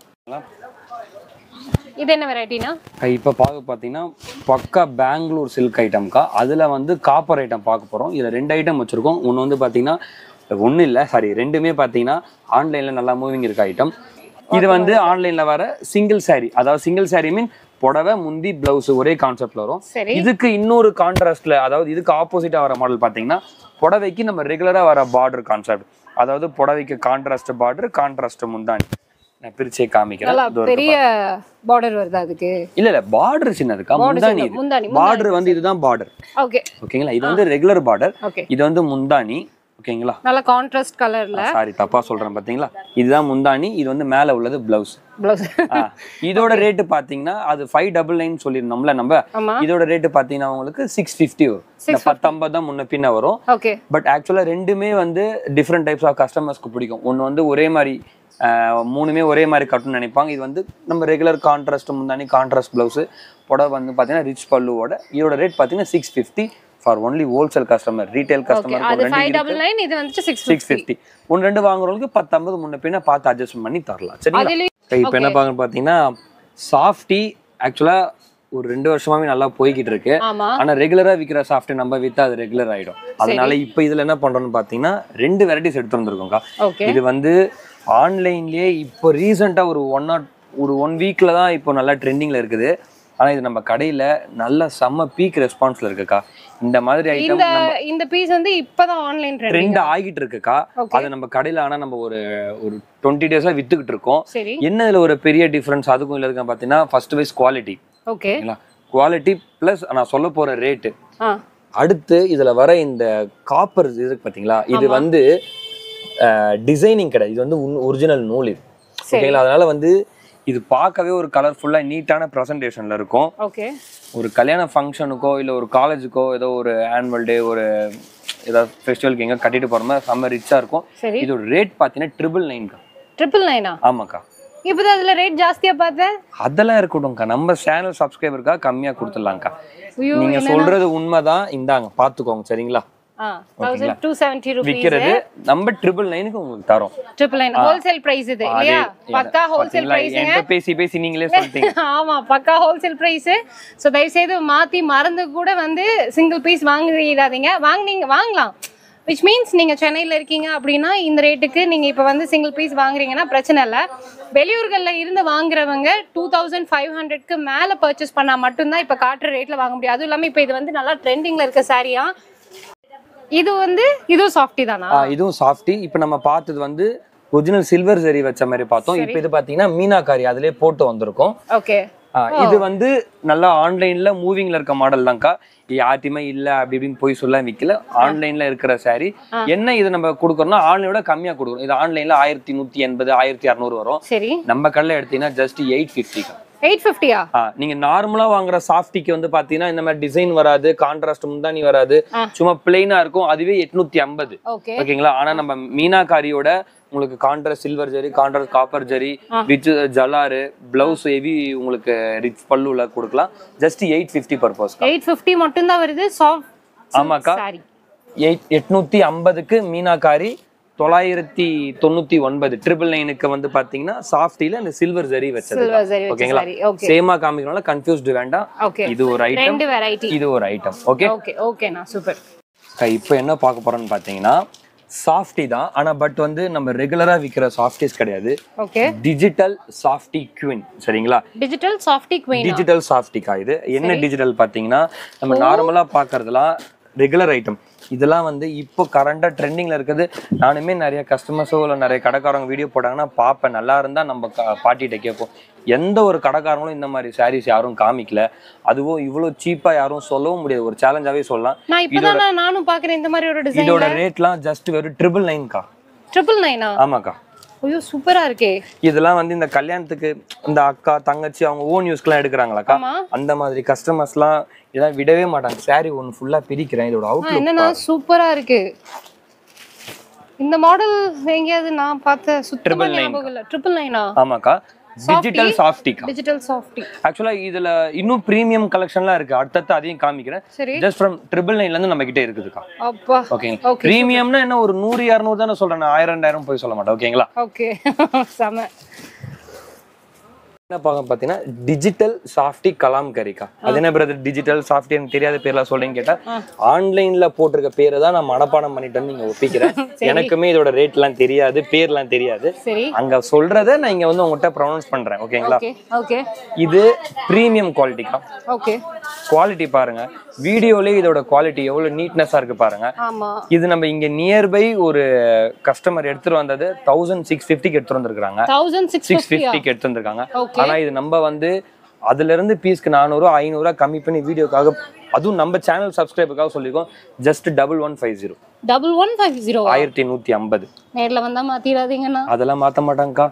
இது என்ன வெரைட்டினா இப்போ பார்க்க பார்த்தீங்கன்னா பக்கா பெங்களூர் சில்க் ஐட்டம்க்கா அதில் வந்து காப்பர் ஐட்டம் பார்க்க போகிறோம் இதில் ரெண்டு ஐட்டம் வச்சுருக்கோம் ஒன்று வந்து பார்த்தீங்கன்னா ஒன்றும் இல்லை சாரி ரெண்டுமே பார்த்தீங்கன்னா ஆன்லைனில் நல்லா மூவிங் இருக்க ஐட்டம் இது வந்து ஆன்லைனில் வர சிங்கிள் saree அதாவது சிங்கிள் saree மீன் புடவை முந்தி பிளவுஸ் ஒரே கான்செப்ட்ல வரும் சரி இதுக்கு இன்னொரு கான்ட்ராஸ்ட்ல அதாவது இதுக்கு ஆப்போசிட்டா வர மாடல் பாத்தீங்கன்னா புடவைக்கு நம்ம ரெகுலரா வர பார்டர் கான்செப்ட் அதாவது புடவைக்கு கான்ட்ராஸ்ட் பார்டர் கான்ட்ராஸ்ட் முந்தானி நான் பிரிச்சே காமிக்கிறேன் நல்லா இதோ இருக்கு பெரிய பார்டர் வருது அதுக்கு இல்ல இல்ல பார்டர் சின்னதுக்கா Border முந்தானி சின்னது, இது முந்தானி, பார்டர் வந்து இதுதான் பார்டர் ஓகே ஓகேங்களா இது வந்து ரெகுலர் பார்டர் ஓகே இது வந்து முந்தானி ஓகேங்களா நல்ல கான்ட்ராஸ்ட் கலர்ல சாரி தப்பா சொல்றேன் பாத்தீங்களா இதுதான் முந்தானி இது வந்து மேல உள்ளது பிளவுஸ் பிளவுஸ் இதோட ரேட்டு பாத்தீங்கன்னா அது ஃபைவ் டபுள் நைன் சொல்லியிருந்தோம்ல நம்ம ஆமா இதோட ரேட்டு பாத்தீங்கன்னா உங்களுக்கு சிக்ஸ் ஃபிஃப்டி வரும் இந்த பத்தொன்பது தான் முன்ன பின்ன வரும் ஓகே பட் ஆக்சுவலாக ரெண்டுமே வந்து டிஃப்ரெண்ட் டைப்ஸ் ஆஃப் கஸ்டமர்ஸ்க்கு பிடிக்கும் ஒன்று வந்து ஒரே மாதிரி ஆஹ், மூணுமே ஒரே மாதிரி கட்டணும்னு நினைப்பாங்க இது வந்து நம்ம ரெகுலர் கான்ட்ராஸ்ட் முந்தானி கான்ட்ராஸ்ட் ப்ளவுஸு புடவை வந்து பார்த்தீங்கன்னா ரிச் பல்லுவோட இதோட ரேட் பார்த்தீங்கன்னா six fifty for only wholesale customer retail okay customer அது ஃபைவ் டபுள் நைன் இது வந்துட்டு சிக்ஸ் சிக்ஸ் ஃபிஃப்டி ஒன்று ரெண்டு வாங்குறவங்களுக்கு பத்தொன்பது முன்ன பின்ன பார்த்து அட்ஜஸ்ட் பண்ணி தரலாம் சரிங்களா அதுலயும் இப்போ என்ன பார்க்க பார்த்தீங்கன்னா சாஃப்டி ஆக்சுவலாக ஒரு ரெண்டு வருஷமாவே நல்லா போய்கிட்டு இருக்கு ஆமா ஆனா ரெகுலரா விக்கிற சாஃப்ட் நம்ம வித்தா அது ரெகுலர் ஆயிடும் அதனால இப்போ இதுல என்ன பண்றோம்னு பாத்தீங்கன்னா ரெண்டு வெரைட்டிஸ் எடுத்து வந்திருக்கோம்க்கா ஓகே இது வந்து ஆன்லைன்லயே இப்போ ரீசெண்டா ஒரு ஒன் நாட் ஒரு ஒன் வீக்ல தான் இப்போ நல்லா ட்ரெண்டிங்ல இருக்குது ஆனா இது நம்ம கடையில நல்ல செம்ம பீக் ரெஸ்பான்ஸ்ல இருக்குக்கா இந்த மாதிரி ஐட்டம் இந்த இந்த பீஸ் வந்து இப்பதான் ஆன்லைன் ட்ரெண்ட் ட்ரெண்ட் ஆகிட்டு இருக்குக்கா Okay. அது நம்ம கடையில ஆனா நம்ம ஒரு ஒரு டுவெண்ட்டி டேஸா வித்துக்கிட்டு இருக்கோம் சரி என்ன இதுல ஒரு பெரிய டிஃபரன்ஸ் அதுக்கும் இல்ல இருக்கா பாத்தீங்கன்னா ஃபர்ஸ்ட் வைஸ் குவாலிட்டி ஓகே ஓகேங்களா குவாலிட்டி ப்ளஸ் நான் சொல்ல போற ரேட்டு ஆ அடுத்து இதுல வர இந்த காப்பர் இது இருக்கு பாத்தீங்களா இது வந்து டிசைனிங் கிடையாது இது வந்து ஒரிஜினல் நூல் இது சரி ஓகேங்களா அதனால வந்து இது பார்க்கவே ஒரு கலர்ஃபுல்லா நீட்டான ப்ரெசன்டேஷன்ல இருக்கும் ஓகே ஒரு கல்யாண ஃபங்க்ஷனுக்கோ இல்ல ஒரு காலேஜுக்கோ ஏதோ ஒரு ஆனுவல் டே ஒரு ஏதாவது ஃபெஸ்டிவலுக்கு எங்க கட்டிட்டு போற மாதிரி செம்ம ரிச்சா இருக்கும் சரி இதோட ரேட் பாத்தீங்கன்னா ட்ரிபிள் நைன்க்கா ட்ரிபிள் நைனா ஆமாக்கா இப்பதான் அதுல ரேட் ஜாஸ்தியா பார்த்தேன் அதெல்லாம் இருக்கட்டும்க்கா நம்ம சேனல் சப்ஸ்கிரைபருக்காக கம்மியா கொடுத்துடலாம்க்கா ஐயோ நீங்க சொல்றது உண்மைதான் இந்தாங்க பாத்துக்கோங்க சரிங்களா ஆ தௌசண்ட் டூ செவன்ட்டி ருபீஸ் விக்கிறது நம்ம ட்ரிபிள் நைனுக்கு உங்களுக்கு தரோம் ட்ரிபிள் நைன் ஹோல்சேல் பிரைஸ் இது இல்லையா பக்கா ஹோல்சேல் பாத்தீங்களா? பிரைஸுங்க என்கிட்ட பேசி பேசி நீங்களே சொல்லிட்டீங்க ஆமா பக்கா ஹோல்சேல் பிரைஸ் ஸோ தயவுசெய்து மாத்தி மறந்து கூட வந்து சிங்கிள் பீஸ் வாங்கிடாதீங்க வாங்குனீங்க வாங்கலாம் விச் மீன்ஸ் நீங்க சென்னையில இருக்கீங்க அப்படின்னா இந்த ரேட்டுக்கு நீங்க இப்போ வந்து சிங்கிள் பீஸ் வாங்குறீங்கன்னா பிரச்சனை இல்லை வெளியூர்கள்ல இருந்து வாங்குறவங்க டூ தௌசண்ட் ஃபைவ் ஹண்ட்ரட்க்கு மேல பர்ச்சேஸ் பண்ணா மட்டும்தான் இப்போ காட்டுற ரேட்ல வாங்க முடியும் அதுவும் இல்லாம இப்போ இது வந்து நல்லா ட்ரெண்டிங்ல இருக்க சாரியா இது வந்து இதுவும் சாஃப்டி தானா ஆ, இதுவும் சாஃப்டி இப்போ நம்ம பார்த்தது வந்து ஒரிஜினல் சில்வர் சரி வச்ச மாதிரி பார்த்தோம் இப்போ இது பாத்தீங்கன்னா மீனாக்காரி அதிலே போட்டு வந்திருக்கும் ஓகே ஆ, இது வந்து நல்லா ஆன்லைன்ல மூவிங்ல இருக்க மாடல் தான்க்கா யார்ட்டையுமே இல்ல அப்படி இப்படின்னு போய் சொல்ல விக்கல ஆன்லைன்ல இருக்கிற saree என்ன இது நம்ம கொடுக்கறோம்னா ஆன்லைனோட கம்மியா கொடுக்குறோம் இது ஆன்லைன்ல ஆயிரத்தி நூத்தி எண்பது ஆயிரத்தி அறுநூறு வரும் சரி நம்ம கடையில் எடுத்தீங்கன்னா ஜஸ்ட் எயிட் ஃபிஃப்டிக்கா எயிட் ஃபிஃப்டியா ஆ, நீங்க நார்மலா வாங்குற சாஃப்டிக்கு வந்து பாத்தீங்கன்னா இந்த மாதிரி டிசைன் வராது கான்ட்ராஸ்ட் முந்தானி வராது ஆ. சும்மா பிளெயினா இருக்கும் அதுவே எட்நூத்தி ஐம்பது ஓகே ஓகேங்களா ஆனா நம்ம மீனாக்காரியோட உங்களுக்கு contrast silver zari contrast copper zari rich ஜலாரு பிளவுஸ் ஹெவி உங்களுக்கு ரிச் பல்லுல கொடுக்கலாம் just eight fifty purpose eight fifty மட்டும்தான் வருது சாஃப்ட் ஆமாக்கா. சாரி எயிட் எட்நூத்தி ஐம்பதுக்கு மீனாக்காரி தொள்ளாயிரத்தி தொண்ணூத்தி ஒன்பது ட்ரிபிள் நைனுக்கு வந்து பாத்தீங்கன்னா சாஃப்டில இந்த சில்வர் ஜரி வச்சது சில்வர் சரி ஓகேங்களா சரி ஓகே சேமா காமிக்கணும்ல கன்ஃபியூஸ்டு வேண்டாம் ஓகே இது ஒரு ஐட்டம் ரெண்டு வெரைட்டி இது ஒரு ஐட்டம் ஓகே ஓகே ஓகேண்ணா சூப்பர் இப்போ என்ன பார்க்க போறோம்னு பார்த்தீங்கன்னா சாஃப்டி தான் ஆனா பட் வந்து நம்ம ரெகுலரா விற்கிற சாஃப்டிஸ் கிடையாது ஓகே டிஜிட்டல் சாஃப்டி குவின் சரிங்களா டிஜிட்டல் சாஃப்டி குயின் டிஜிட்டல் சாஃப்டிக்கா இது என்ன டிஜிட்டல் பாத்தீங்கன்னா நம்ம நார்மலா பாக்குறதுலாம் ரெகுலர் ஐட்டம் இதெல்லாம் வந்து இப்போ கரண்டா ட்ரெண்டிங்ல இருக்குது நானுமே நிறைய கஸ்டமர்ஸோ இல்லை நிறைய கடைக்காரங்க வீடியோ போட்டாங்கன்னா பார்ப்பேன் நல்லா இருந்தா நம்ம க- பாட்டிகிட்ட கேட்போம் எந்த ஒரு கடைக்காரங்களும் இந்த மாதிரி சாரீஸ் யாரும் காமிக்கல அதுவும் இவ்வளோ சீப்பா யாரும் சொல்லவும் முடியாது ஒரு சேலஞ்சாவே சொல்லலாம் நான் இப்பதான் நானும் பாக்குறேன் இந்த மாதிரி ஒரு டிசைன் இதோட ரேட்லாம் ஜஸ்ட் வெறும் ட்ரிபிள் நைன்கா ட்ரிபிள் நைனா ஆமாக்கா ஐயோ சூப்பரா இருக்கே இதெல்லாம் வந்து இந்த கல்யாணத்துக்கு இந்த அக்கா தங்கச்சி அவங்க ஓன் யூஸ்க்குலாம் எடுக்கிறாங்களாக்கா ஆமா அந்த மாதிரி கஸ்டமர்ஸ்லாம் இதெல்லாம் விடவே மாட்டாங்க saree ஒன்று ஃபுல்லா பிரிக்கிறேன் இதோட ஆ, அவுட்லுக் என்னன்னா சூப்பரா இருக்கு இந்த மாடல் எங்கேயாவது நான் பார்த்த சுத்தமா Triple nine. ஞாபகம் இல்ல ட்ரிபிள் நைனா ஆமாக்கா டிஜிட்டல் சாஃப்டிக்கா டிஜிட்டல் சாஃப்டி ஆக்சுவலா இதுல இன்னும் ப்ரீமியம் கலெக்ஷன்லாம் இருக்கு அடுத்தடுத்து அதையும் காமிக்கிறேன் சரி ஜஸ்ட் ஃப்ரம் ட்ரிபிள் நைன்ல இருந்து நம்ம கிட்ட இருக்குதுக்கா அப்பா ஓகேங்களா Okay, ப்ரீமியம்னா என்ன ஒரு நூறு இரநூறு தானே சொல்றேன் நான் ஆயிரம் ரெண்டாயிரம் போய் சொல்ல மாட்டேன் ஓகேங்களா ஓகே செம என்ன பார்க்க பார்த்தீங்கன்னா டிஜிட்டல் சாஃப்டி கலாம் கரிக்கா அது என்ன பிரதர் டிஜிட்டல் சாஃப்டி எனக்கு தெரியாத பேர்லாம் சொல்றீங்க கேட்டா ஆன்லைன்ல போட்டிருக்க பேரை தான் நான் மனப்பாடம் பண்ணிட்டேன்னு நீங்க ஒப்பிக்கிறேன் எனக்குமே இதோட ரேட்லாம் தெரியாது பேர்லாம் தெரியாது சரி அங்க சொல்றத நான் இங்க வந்து உங்ககிட்ட ப்ரொனவுன்ஸ் பண்றேன் ஓகேங்களா ஓகே ஓகே இது ப்ரீமியம் குவாலிட்டிக்கா ஓகே குவாலிட்டி பாருங்க வீடியோலயே இதோட குவாலிட்டி எவ்வளவு நீட்னஸா இருக்கு பாருங்க ஆமா இது நம்ம இங்க நியர்பை ஒரு கஸ்டமர் எடுத்துட்டு வந்தது தௌசண்ட் சிக்ஸ் ஃபிஃப்டிக்கு எடுத்துட்டு வந்திருக்காங்க தௌசண்ட் சிக்ஸ் சிக்ஸ் ஃபிஃப்டிக்கு எடுத்து வந்திருக்காங்க ஓகே ஆனா இது நம்ம வந்து அதுல இருந்து பீஸ்க்கு நானூறு ஐநூறுரூவா கம்மி பண்ணி வீடியோக்காக அதுவும் நம்ம சேனல் சப்ஸ்கிரைபுக்காக சொல்லியிருக்கோம் just double one five zero double one five zero ஆயிரத்தி நூத்தி ஐம்பது நேர்ல வந்தா மாத்திடாதீங்கண்ணா அதெல்லாம் மாத்த மாட்டாங்கக்கா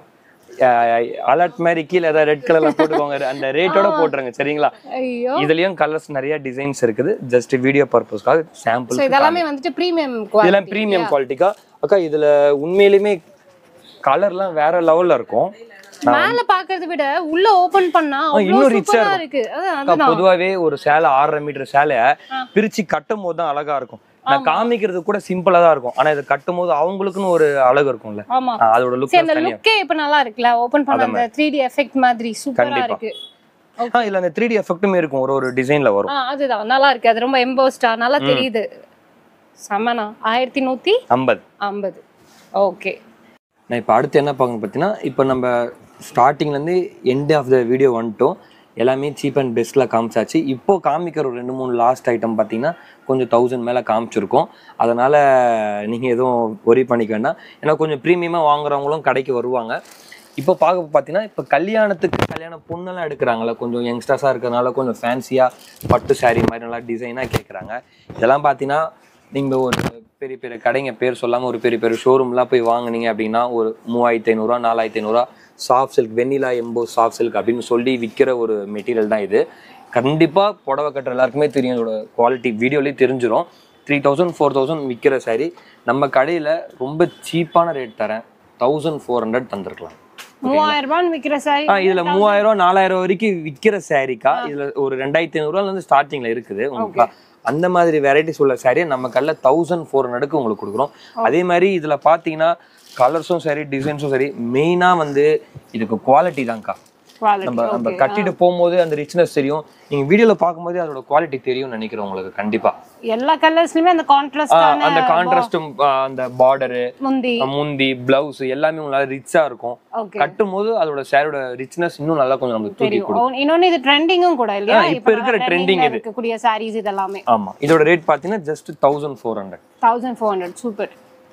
அலர்ட் மாதிரி கீழே ஏதாவது ரெட் கலர்ல போட்டுக்கோங்க அந்த ரேட்டோட போட்டுருங்க சரிங்களா ஐயோ இதுலயும் கலர்ஸ் நிறைய டிசைன்ஸ் இருக்குது ஜஸ்ட் வீடியோ பர்பஸ்க்காக சாம்பிள் ஸோ இதெல்லாமே வந்துட்டு ப்ரீமியம் இதெல்லாம் ப்ரீமியம் குவாலிட்டிக்கா அக்கா இதுல உண்மையிலுமே கலர்லாம் வேற லெவல்ல இருக்கும் மேல பாக்குறத விட உள்ள ஓபன் பண்ணா அவ்வளவு இன்னும் rich ஆ சூப்பரா இருக்கு அதான் அக்கா, அதுதான் பொதுவாவே ஒரு சேலை ஆறரை மீட்டர் சேலைய பிரிச்சு கட்டும் போது தான் அழகா இருக்கும் நான் காமிக்கிறது கூட சிம்பிளா தான் இருக்கும் ஆனா இதை கட்டும் போது அவங்களுக்குன்னு ஒரு அழகு இருக்கும்ல ஆமா ஆ, அதோட லுக் சரி அந்த லுக்கே இப்ப நல்லா இருக்குல்ல ஓபன் பண்ண அந்த த்ரீ டி எஃபெக்ட் மாதிரி சூப்பரா கண்டிப்பா. இருக்கு இல்ல அந்த த்ரீ டி எஃபெக்ட்டுமே இருக்கும் ஒரு ஒரு டிசைன்ல வரும் ஆ அதுதான் நல்லா இருக்கு அது ரொம்ப எம்போஸ்டா நல்லா தெரியுது செம்மண்ணா ஆயிரத்தி நூத்தி ஐம்பது ஐம்பது ஓகே நான் இப்போ அடுத்து என்ன பார்க்கணும் பார்த்தீங்கன்னா இப்போ நம்ம ஸ்டார்டிங்லேருந்து எண்ட் ஆஃப் த வீடியோ வந்துட்டோம் எல்லாமே சீப் அண்ட் பெஸ்ட்டில் காமிச்சாச்சு இப்போ காமிக்கிற ஒரு ரெண்டு மூணு லாஸ்ட் ஐட்டம் பார்த்தீங்கன்னா கொஞ்சம் தௌசண்ட் மேலே காமிச்சிருக்கோம் அதனால் நீங்கள் எதுவும் ஒரி பண்ணிக்க வேண்டாம் ஏன்னா கொஞ்சம் ப்ரீமியமாக வாங்குறவங்களும் கடைக்கு வருவாங்க இப்போ பார்க்க பார்த்தீங்கன்னா இப்போ கல்யாணத்துக்கு கல்யாண பொண்ணெல்லாம் எடுக்கிறாங்களே கொஞ்சம் யங்ஸ்டர்ஸாக இருக்கிறதுனால கொஞ்சம் ஃபேன்சியாக பட்டு saree மாதிரி நல்லா டிசைனாக கேட்குறாங்க இதெல்லாம் பார்த்தீங்கன்னா நீங்கள் ஒரு பெரிய பெரிய கடைங்க பேர் சொல்லாமல் ஒரு பெரிய பெரிய ஷோரூம்லாம் போய் வாங்குனீங்க அப்படின்னா ஒரு மூவாயிரத்தி ஐநூறுரூவா நாலாயிரத்தி ஐநூறுரூவா சாஃப்ட் சில்க் வெண்ணிலா எம்போ சாஃப்ட் சில்க் அப்படின்னு சொல்லி விற்கிற ஒரு மெட்டீரியல் தான் இது கண்டிப்பாக புடவை கட்டுற எல்லாருக்குமே தெரியும் இதோட குவாலிட்டி வீடியோலேயே தெரிஞ்சிரும் த்ரீ தௌசண்ட் ஃபோர் தௌசண்ட் விற்கிற saree நம்ம கடையில் ரொம்ப சீப்பான ரேட் தரேன் தௌசண்ட் ஃபோர் ஹண்ட்ரட் தந்திருக்கலாம் மூவாயிரம் ரூபான்னு விக்கிற சாரி ஆ இதுல மூவாயிரம் ரூபா நாலாயிரம் வரைக்கும் விற்கிற சாரீக்கா இதுல ஒரு ரெண்டாயிரத்தி ஐநூறுல இருந்து ஸ்டார்டிங்ல இருக்குது உங்களுக்கு அந்த மாதிரி வெரைட்டிஸ் உள்ள சாரியை நம்ம கல்ல தௌசண்ட் ஃபோர் ஹண்ட்ரடுக்கு உங்களுக்கு கொடுக்குறோம் அதே மாதிரி இதுல பாத்தீங்கன்னா கலர்ஸும் சரி டிசைன்ஸும் சரி மெயினா வந்து இதுக்கு குவாலிட்டி தான்க்கா குவாலிட்டி நம்ம நம்ம கட்டிட்டு போகும்போது அந்த ரிச்னஸ் தெரியும் நீங்க வீடியோல பார்க்கும்போது அதோட குவாலிட்டி தெரியும் நினைக்கிறேன் உங்களுக்கு கண்டிப்பா எல்லா கலர்ஸ்லயுமே அந்த ஆ, கான்ட்ராஸ்டான அந்த கான்ட்ராஸ்டும் அந்த பார்டரு முந்தி முந்தி பிளவுஸ் எல்லாமே உங்களுக்கு ரிச்சா இருக்கும் ஓகே கட்டும் போது அதோட சேரோட ரிச்னஸ் இன்னும் நல்லா கொஞ்சம் நமக்கு தூக்கி தெரியும் கொடுக்கும் ஓ, இன்னொன்னு இது ட்ரெண்டிங்கும் கூட இல்லையா ஆ, இப்ப இருக்கிற trending இது. இருக்கக்கூடிய சாரீஸ் இதெல்லாமே ஆமா இதோட ரேட் பாத்தீங்கன்னா just thousand four hundred thousand four hundred super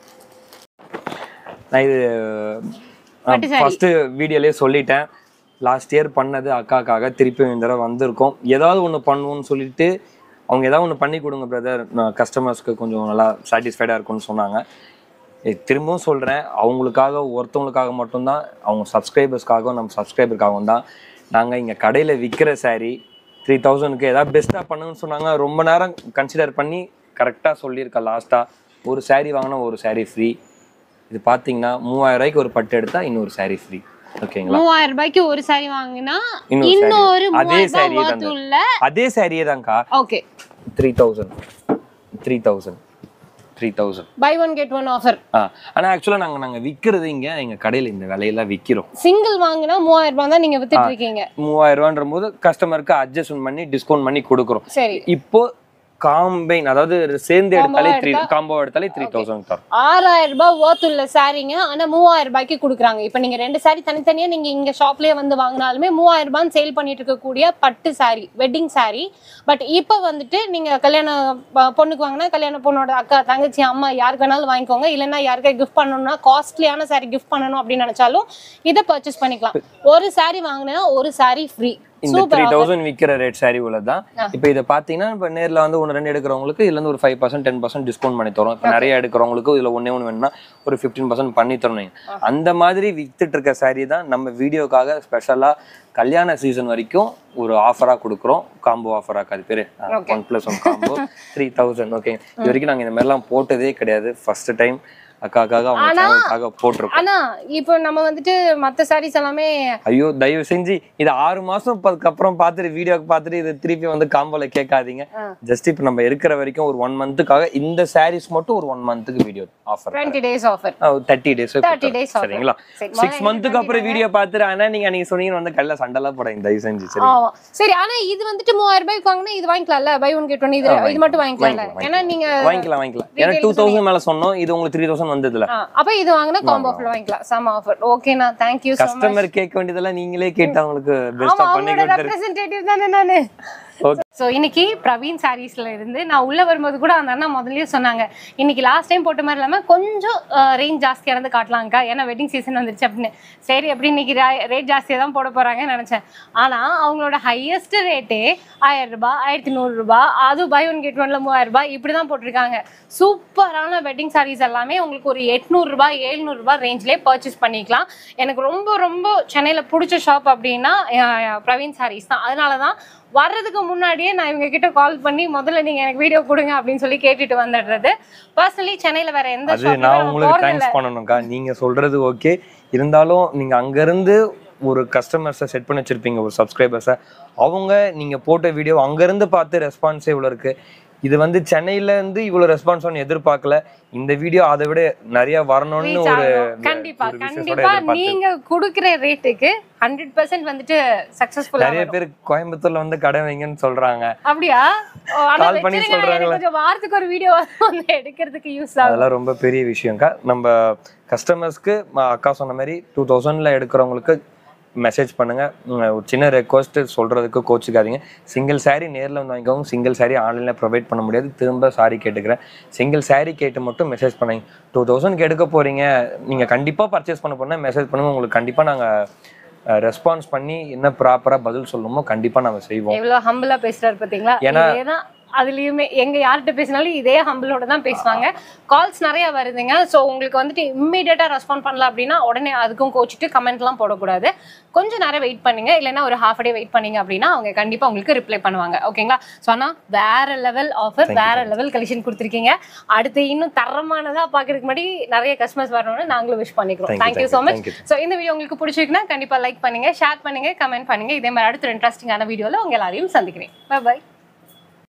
நான் இது பட்டு saree. ஃபர்ஸ்ட் வீடியோலயே சொல்லிட்டேன் லாஸ்ட் இயர் பண்ணது அக்காக்காக திருப்பி இந்த தடவை வந்திருக்கோம் ஏதாவது ஒன்று பண்ணுவோம்னு சொல்லிட்டு அவங்க ஏதாவது ஒன்று பண்ணி கொடுங்க பிரதர் நான் கஸ்டமர்ஸ்க்கு கொஞ்சம் நல்லா சாட்டிஸ்ஃபைடாக இருக்கும்னு சொன்னாங்க ஏய், திரும்பவும் சொல்கிறேன் அவங்களுக்காக ஒருத்தவங்களுக்காக மட்டும்தான் அவங்க சப்ஸ்கிரைபர்ஸ்க்காகவும் நம்ம சப்ஸ்கிரைபருக்காகவும் தான் நாங்கள் இங்கே கடையில் விற்கிற saree த்ரீ தௌசண்ட்க்கு ஏதாவது பெஸ்ட்டாக பண்ணுங்கன்னு சொன்னாங்க ரொம்ப நேரம் கன்சிடர் பண்ணி கரெக்டாக சொல்லியிருக்கேன் லாஸ்ட்டாக ஒரு saree வாங்கினா ஒரு saree ஃப்ரீ இது பார்த்தீங்கன்னா மூவாயிரம் ரூபாய்க்கு ஒரு பட்டு எடுத்தால் இன்னொரு saree ஃப்ரீ ஓகேங்களா மூவாயிரம் ரூபாய்க்கு ஒரு சாரி வாங்கினா இன்னொரு இன்னொரு saree. அதே மூவாயிரம் saree ரூபாய் தான் worth உள்ள அதே சாரியே தான்க்கா okay three thousand three thousand three thousand buy one get one offer ஆ ஆனால் ஆக்சுவலாக நாங்கள் நாங்கள் விற்கிறது இங்கே எங்கள் கடையில் இந்த விலையெல்லாம் விற்கிறோம் சிங்கிள் வாங்கினா மூவாயிரம் ரூபாய் தான் நீங்க வித்துட்டு இருக்கீங்க மூவாயிரம் ரூபான்ற போது கஸ்டமருக்கு அட்ஜஸ்ட்மெண்ட் பண்ணி டிஸ்கவுண்ட் பண்ணி கொடுக்குறோம் சரி இப்போ காம்பைன் அதாவது சேர்ந்து Combo எடுத்தாலே த்ரீ எடுத்தா- காம்போ எடுத்தாலே த்ரீ தௌசண்ட் தரும் ஆறாயிரம் ரூபாய் worth உள்ள சாரீங்க ஆனா மூவாயிரம் ரூபாய்க்கு கொடுக்குறாங்க இப்போ நீங்க ரெண்டு சாரி தனித்தனியா நீங்க இங்க ஷாப்லயே வந்து வாங்கினாலுமே மூவாயிரம் ரூபான்னு சேல் பண்ணிட்டு இருக்கக்கூடிய பட்டு சாரி வெட்டிங் சாரி பட் இப்போ வந்துட்டு நீங்க கல்யாணம் ப- பொண்ணுக்கு வாங்கினா கல்யாண பொண்ணோட அக்கா தங்கச்சி அம்மா யாருக்கு வேணாலும் வாங்கிக்கோங்க இல்லைன்னா யாருக்கா கிஃப்ட் பண்ணணும்னா காஸ்ட்லியான சாரி கிஃப்ட் பண்ணணும் அப்படின்னு நினைச்சாலும் இதை பர்ச்சேஸ் பண்ணிக்கலாம் ஒரு சாரி வாங்கினா ஒரு சாரி ஃப்ரீ இந்த த்ரீ சூப்பர் தௌசண்ட் விற்கிற ரேட் சாரி உள்ளதான் ஆ. இப்போ இதை பார்த்தீங்கன்னா இப்போ நேரில் வந்து ஒன்று ரெண்டு எடுக்கிறவங்களுக்கு இதுல இருந்து ஒரு five percent ten percent discount பண்ணி தரோம் இப்போ நிறைய எடுக்கிறவங்களுக்கு இதில் ஒன்றே ஒன்று வேணும்னா ஒரு ஃபிஃப்டீன் பர்சன்ட் பண்ணி தரணும் அந்த மாதிரி வித்துட்டு இருக்க சாரி தான் நம்ம வீடியோக்காக ஸ்பெஷலாக கல்யாண சீசன் வரைக்கும் ஒரு ஆஃபராக கொடுக்குறோம் காம்போ ஆஃபராக அது பேர் Okay. One plus one combo three thousand okay இது வரைக்கும் நாங்கள் இந்த மாதிரிலாம் போட்டதே கிடையாது ஃபர்ஸ்ட் டைம் அக்காக்காக அவங்க ஆனா- சேனலுக்காக போட்டிருக்கோம் ஆனா இப்போ நம்ம வந்துட்டு மத்த சாரீஸ் எல்லாமே ஐயோ தயவு செஞ்சு இது ஆறு மாசம் ப- அப்புறம் பார்த்துட்டு வீடியோக்கு பார்த்துட்டு இது திருப்பி வந்து காம்போல கேட்காதீங்க ஆ. ஜஸ்ட் இப்போ நம்ம இருக்கிற வரைக்கும் ஒரு ஒன் மந்த்துக்காக இந்த சாரீஸ் மட்டும் ஒரு ஒன் மந்த்துக்கு video offer twenty days offer thirty days 30 days offer. சரிங்களா சரி, சிக்ஸ் முதல்ல மந்த்துக்கு அப்புறம் வீடியோ பார்த்துட்டு ஆனா நீங்க அன்னைக்கு சொன்னீங்க வந்து கல்ல சண்டெல்லாம் போடாங்க தயவு செஞ்சு சரி ஆமா சரி ஆனா இது வந்துட்டு மூவாயிரம் ரூபாய்க்கு வாங்கினா இது வாங்கிக்கலாம்ல பை ஒன் கெட் ஒன் இது ஆ, இது மட்டும் வாங்கிக்கலாம்ல வாங்கிக்கலாம், ஏன்னா நீங்க வாங்கிக்கலாம் வாங்கிக்கலாம் ஏன்னா Retail டூ தௌசண்ட் மேல சொன்னோம் இது உங்களுக்கு த்ரீ தௌசண்ட் வந்ததுல ஆ, அப்ப இது வாங்கினா காம்போ ஆஃபர் வாங்கிக்கலாம் சம ஆஃபர் ஓகேண்ணா தேங்க்யூ ஸோ மச் கஸ்டமர் கேட்க வேண்டியதெல்லாம் நீங்களே கேட்டு அவங்களுக்கு பெஸ்டா ஆமா பண்ணி அவங்களோட கொடுத்துரு ரெப்ரசன்டேட்டிவ் தானே நானு Okay. ஸோ இன்னைக்கு பிரவீன் சாரீஸ்ல இருந்து நான் உள்ள வரும்போது கூட அந்த அண்ணா முதல்லயே சொன்னாங்க இன்னைக்கு லாஸ்ட் டைம் போட்ட மாதிரி இல்லாம கொஞ்சம் ரேஞ்ச் ஜாஸ்தியா இருந்து காட்டலாம்க்கா ஏன்னா வெட்டிங் சீசன் வந்துருச்சு அப்படின்னு சரி எப்படி இன்னைக்கு ரேட் ஜாஸ்தியா தான் போட போறாங்கன்னு நினைச்சேன் ஆனா அவங்களோட ஹையஸ்ட் ரேட்டே ஆயிரம் ரூபாய் ஆயிரத்தி நூறு ரூபாய் அது பை ஒன் கெட் ஒன்ல மூவாயிரம் ரூபாய் இப்படி தான் போட்டிருக்காங்க சூப்பரான வெட்டிங் சாரீஸ் எல்லாமே உங்களுக்கு ஒரு எட்நூறு ரூபாய் எழுநூறு ரூபாய் ரேஞ்ச்லேயே பர்ச்சேஸ் பண்ணிக்கலாம் எனக்கு ரொம்ப ரொம்ப சென்னையில் பிடிச்ச ஷாப் அப்படின்னா அஹ், பிரவீன் சாரீஸ் தான் அதனால தான் வர்றதுக்கு முன்னாடியே நான் இவங்க கிட்ட கால் பண்ணி முதல்ல நீங்க எனக்கு வீடியோ கொடுங்க அப்படின்னு சொல்லி கேட்டுட்டு வந்துடுறது பர்சனலி சென்னையில வேற எந்த அது நான் உங்களுக்கு ஷாப் தேங்க்ஸ் பண்ணணும்க்கா நீங்க சொல்றது ஓகே இருந்தாலும் நீங்க அங்கிருந்து ஒரு கஸ்டமர்ஸை செட் பண்ணி வச்சிருப்பீங்க ஒரு சப்ஸ்கிரைபர்ஸை அவங்க நீங்க போட்ட வீடியோ அங்கிருந்து பார்த்து ரெஸ்பான்ஸே இவ்வளோ இருக்கு இது வந்து சென்னையில இருந்து இவ்வளோ ரெஸ்பான்ஸ் ஒன்று எதிர்பார்க்கல இந்த வீடியோ அதை விட நிறைய வரணும்னு Reach ஒரு ஆகும். கண்டிப்பா ஒரு விஷயத்தோட கண்டிப்பா எதிர்பார்த்து நீங்க குடுக்குற ரேட்டுக்கு ஹண்ட்ரட் பர்சன்ட் வந்துட்டு சக்சஸ்ஃபுல்லா நிறைய பேர் கோயம்புத்தூர்ல வந்து கடை வைங்கன்னு சொல்றாங்க அப்படியா ஓ, ஆனா Call பண்ணி வச்சிருங்க, எனக்கு சொல்றாங்களே. கொஞ்சம் வாரத்துக்கு ஒரு வீடியோ வந்து எடுக்கிறதுக்கு யூஸ் ஆகும் அதெல்லாம் ரொம்ப பெரிய விஷயம்க்கா நம்ம கஸ்டமர்ஸ்க்கு அக்கா சொன்ன மாதிரி டூ தௌசண்ட்ல எடுக்கிறவங்களுக்கு மெசேஜ் பண்ணுங்க உம், ஒரு சின்ன ரெக்வஸ்ட் சொல்றதுக்கு கோச்சுக்காதீங்க சிங்கிள் saree நேர்ல வந்து வாங்கிக்கோங்க சிங்கிள் saree ஆன்லைன்ல ப்ரொவைட் பண்ண முடியாது திரும்ப சாரி கேட்டுக்கிறேன் சிங்கிள் saree கேட்டு மட்டும் மெசேஜ் பண்ணுங்க டூ தௌசண்ட்க்கு எடுக்க போறீங்க நீங்க கண்டிப்பா பர்ச்சேஸ் பண்ண போனா மெசேஜ் பண்ணுங்க உங்களுக்கு கண்டிப்பா நாங்க ரெஸ்பான்ஸ் பண்ணி என்ன ப்ராப்பரா பதில் சொல்லணுமோ கண்டிப்பா நாங்க செய்வோம் எவ்வளவு ஹம்பிளா பேசுறாரு பாத்தீங்களா ஏன்னா- இதேதான் அதுலயுமே எங்க யார்கிட்ட பேசினாலும் இதே ஹம்பிளோட தான் பேசுவாங்க கால்ஸ் நிறைய வருதுங்க ஸோ உங்களுக்கு வந்துட்டு இம்மிடியட்டா ரெஸ்பாண்ட் பண்ணல அப்படின்னா உடனே அதுக்கும் கோச்சிட்டு கமெண்ட்லாம் போடக்கூடாது கொஞ்சம் நேரம் வெயிட் பண்ணுங்க இல்லைன்னா ஒரு ஹாஃப் டே வெயிட் பண்ணீங்க அப்படின்னா அவங்க கண்டிப்பா உங்களுக்கு ரிப்ளை பண்ணுவாங்க ஓகேங்களா ஸோ ஆனா வேற லெவல் ஆஃபர் Thank you, வேற லெவல் கலெக்ஷன் கொடுத்துருக்கீங்க அடுத்து இன்னும் தரமானதா பாக்குறதுக்கு முன்னாடி நிறைய கஸ்டமர்ஸ் வரணும்னு நாங்களும் விஷ் பண்ணிக்கிறோம் Thank you, thank you thank so you, much thank you. ஸோ இந்த வீடியோ உங்களுக்கு பிடிச்சிருக்குன்னா கண்டிப்பா லைக் பண்ணுங்க ஷேர் பண்ணுங்க கமெண்ட் பண்ணுங்க இதே மாதிரி அடுத்த இன்ட்ரெஸ்டிங்கான வீடியோல உங்க எல்லாரையும் சந்திக்கிறேன் பை பை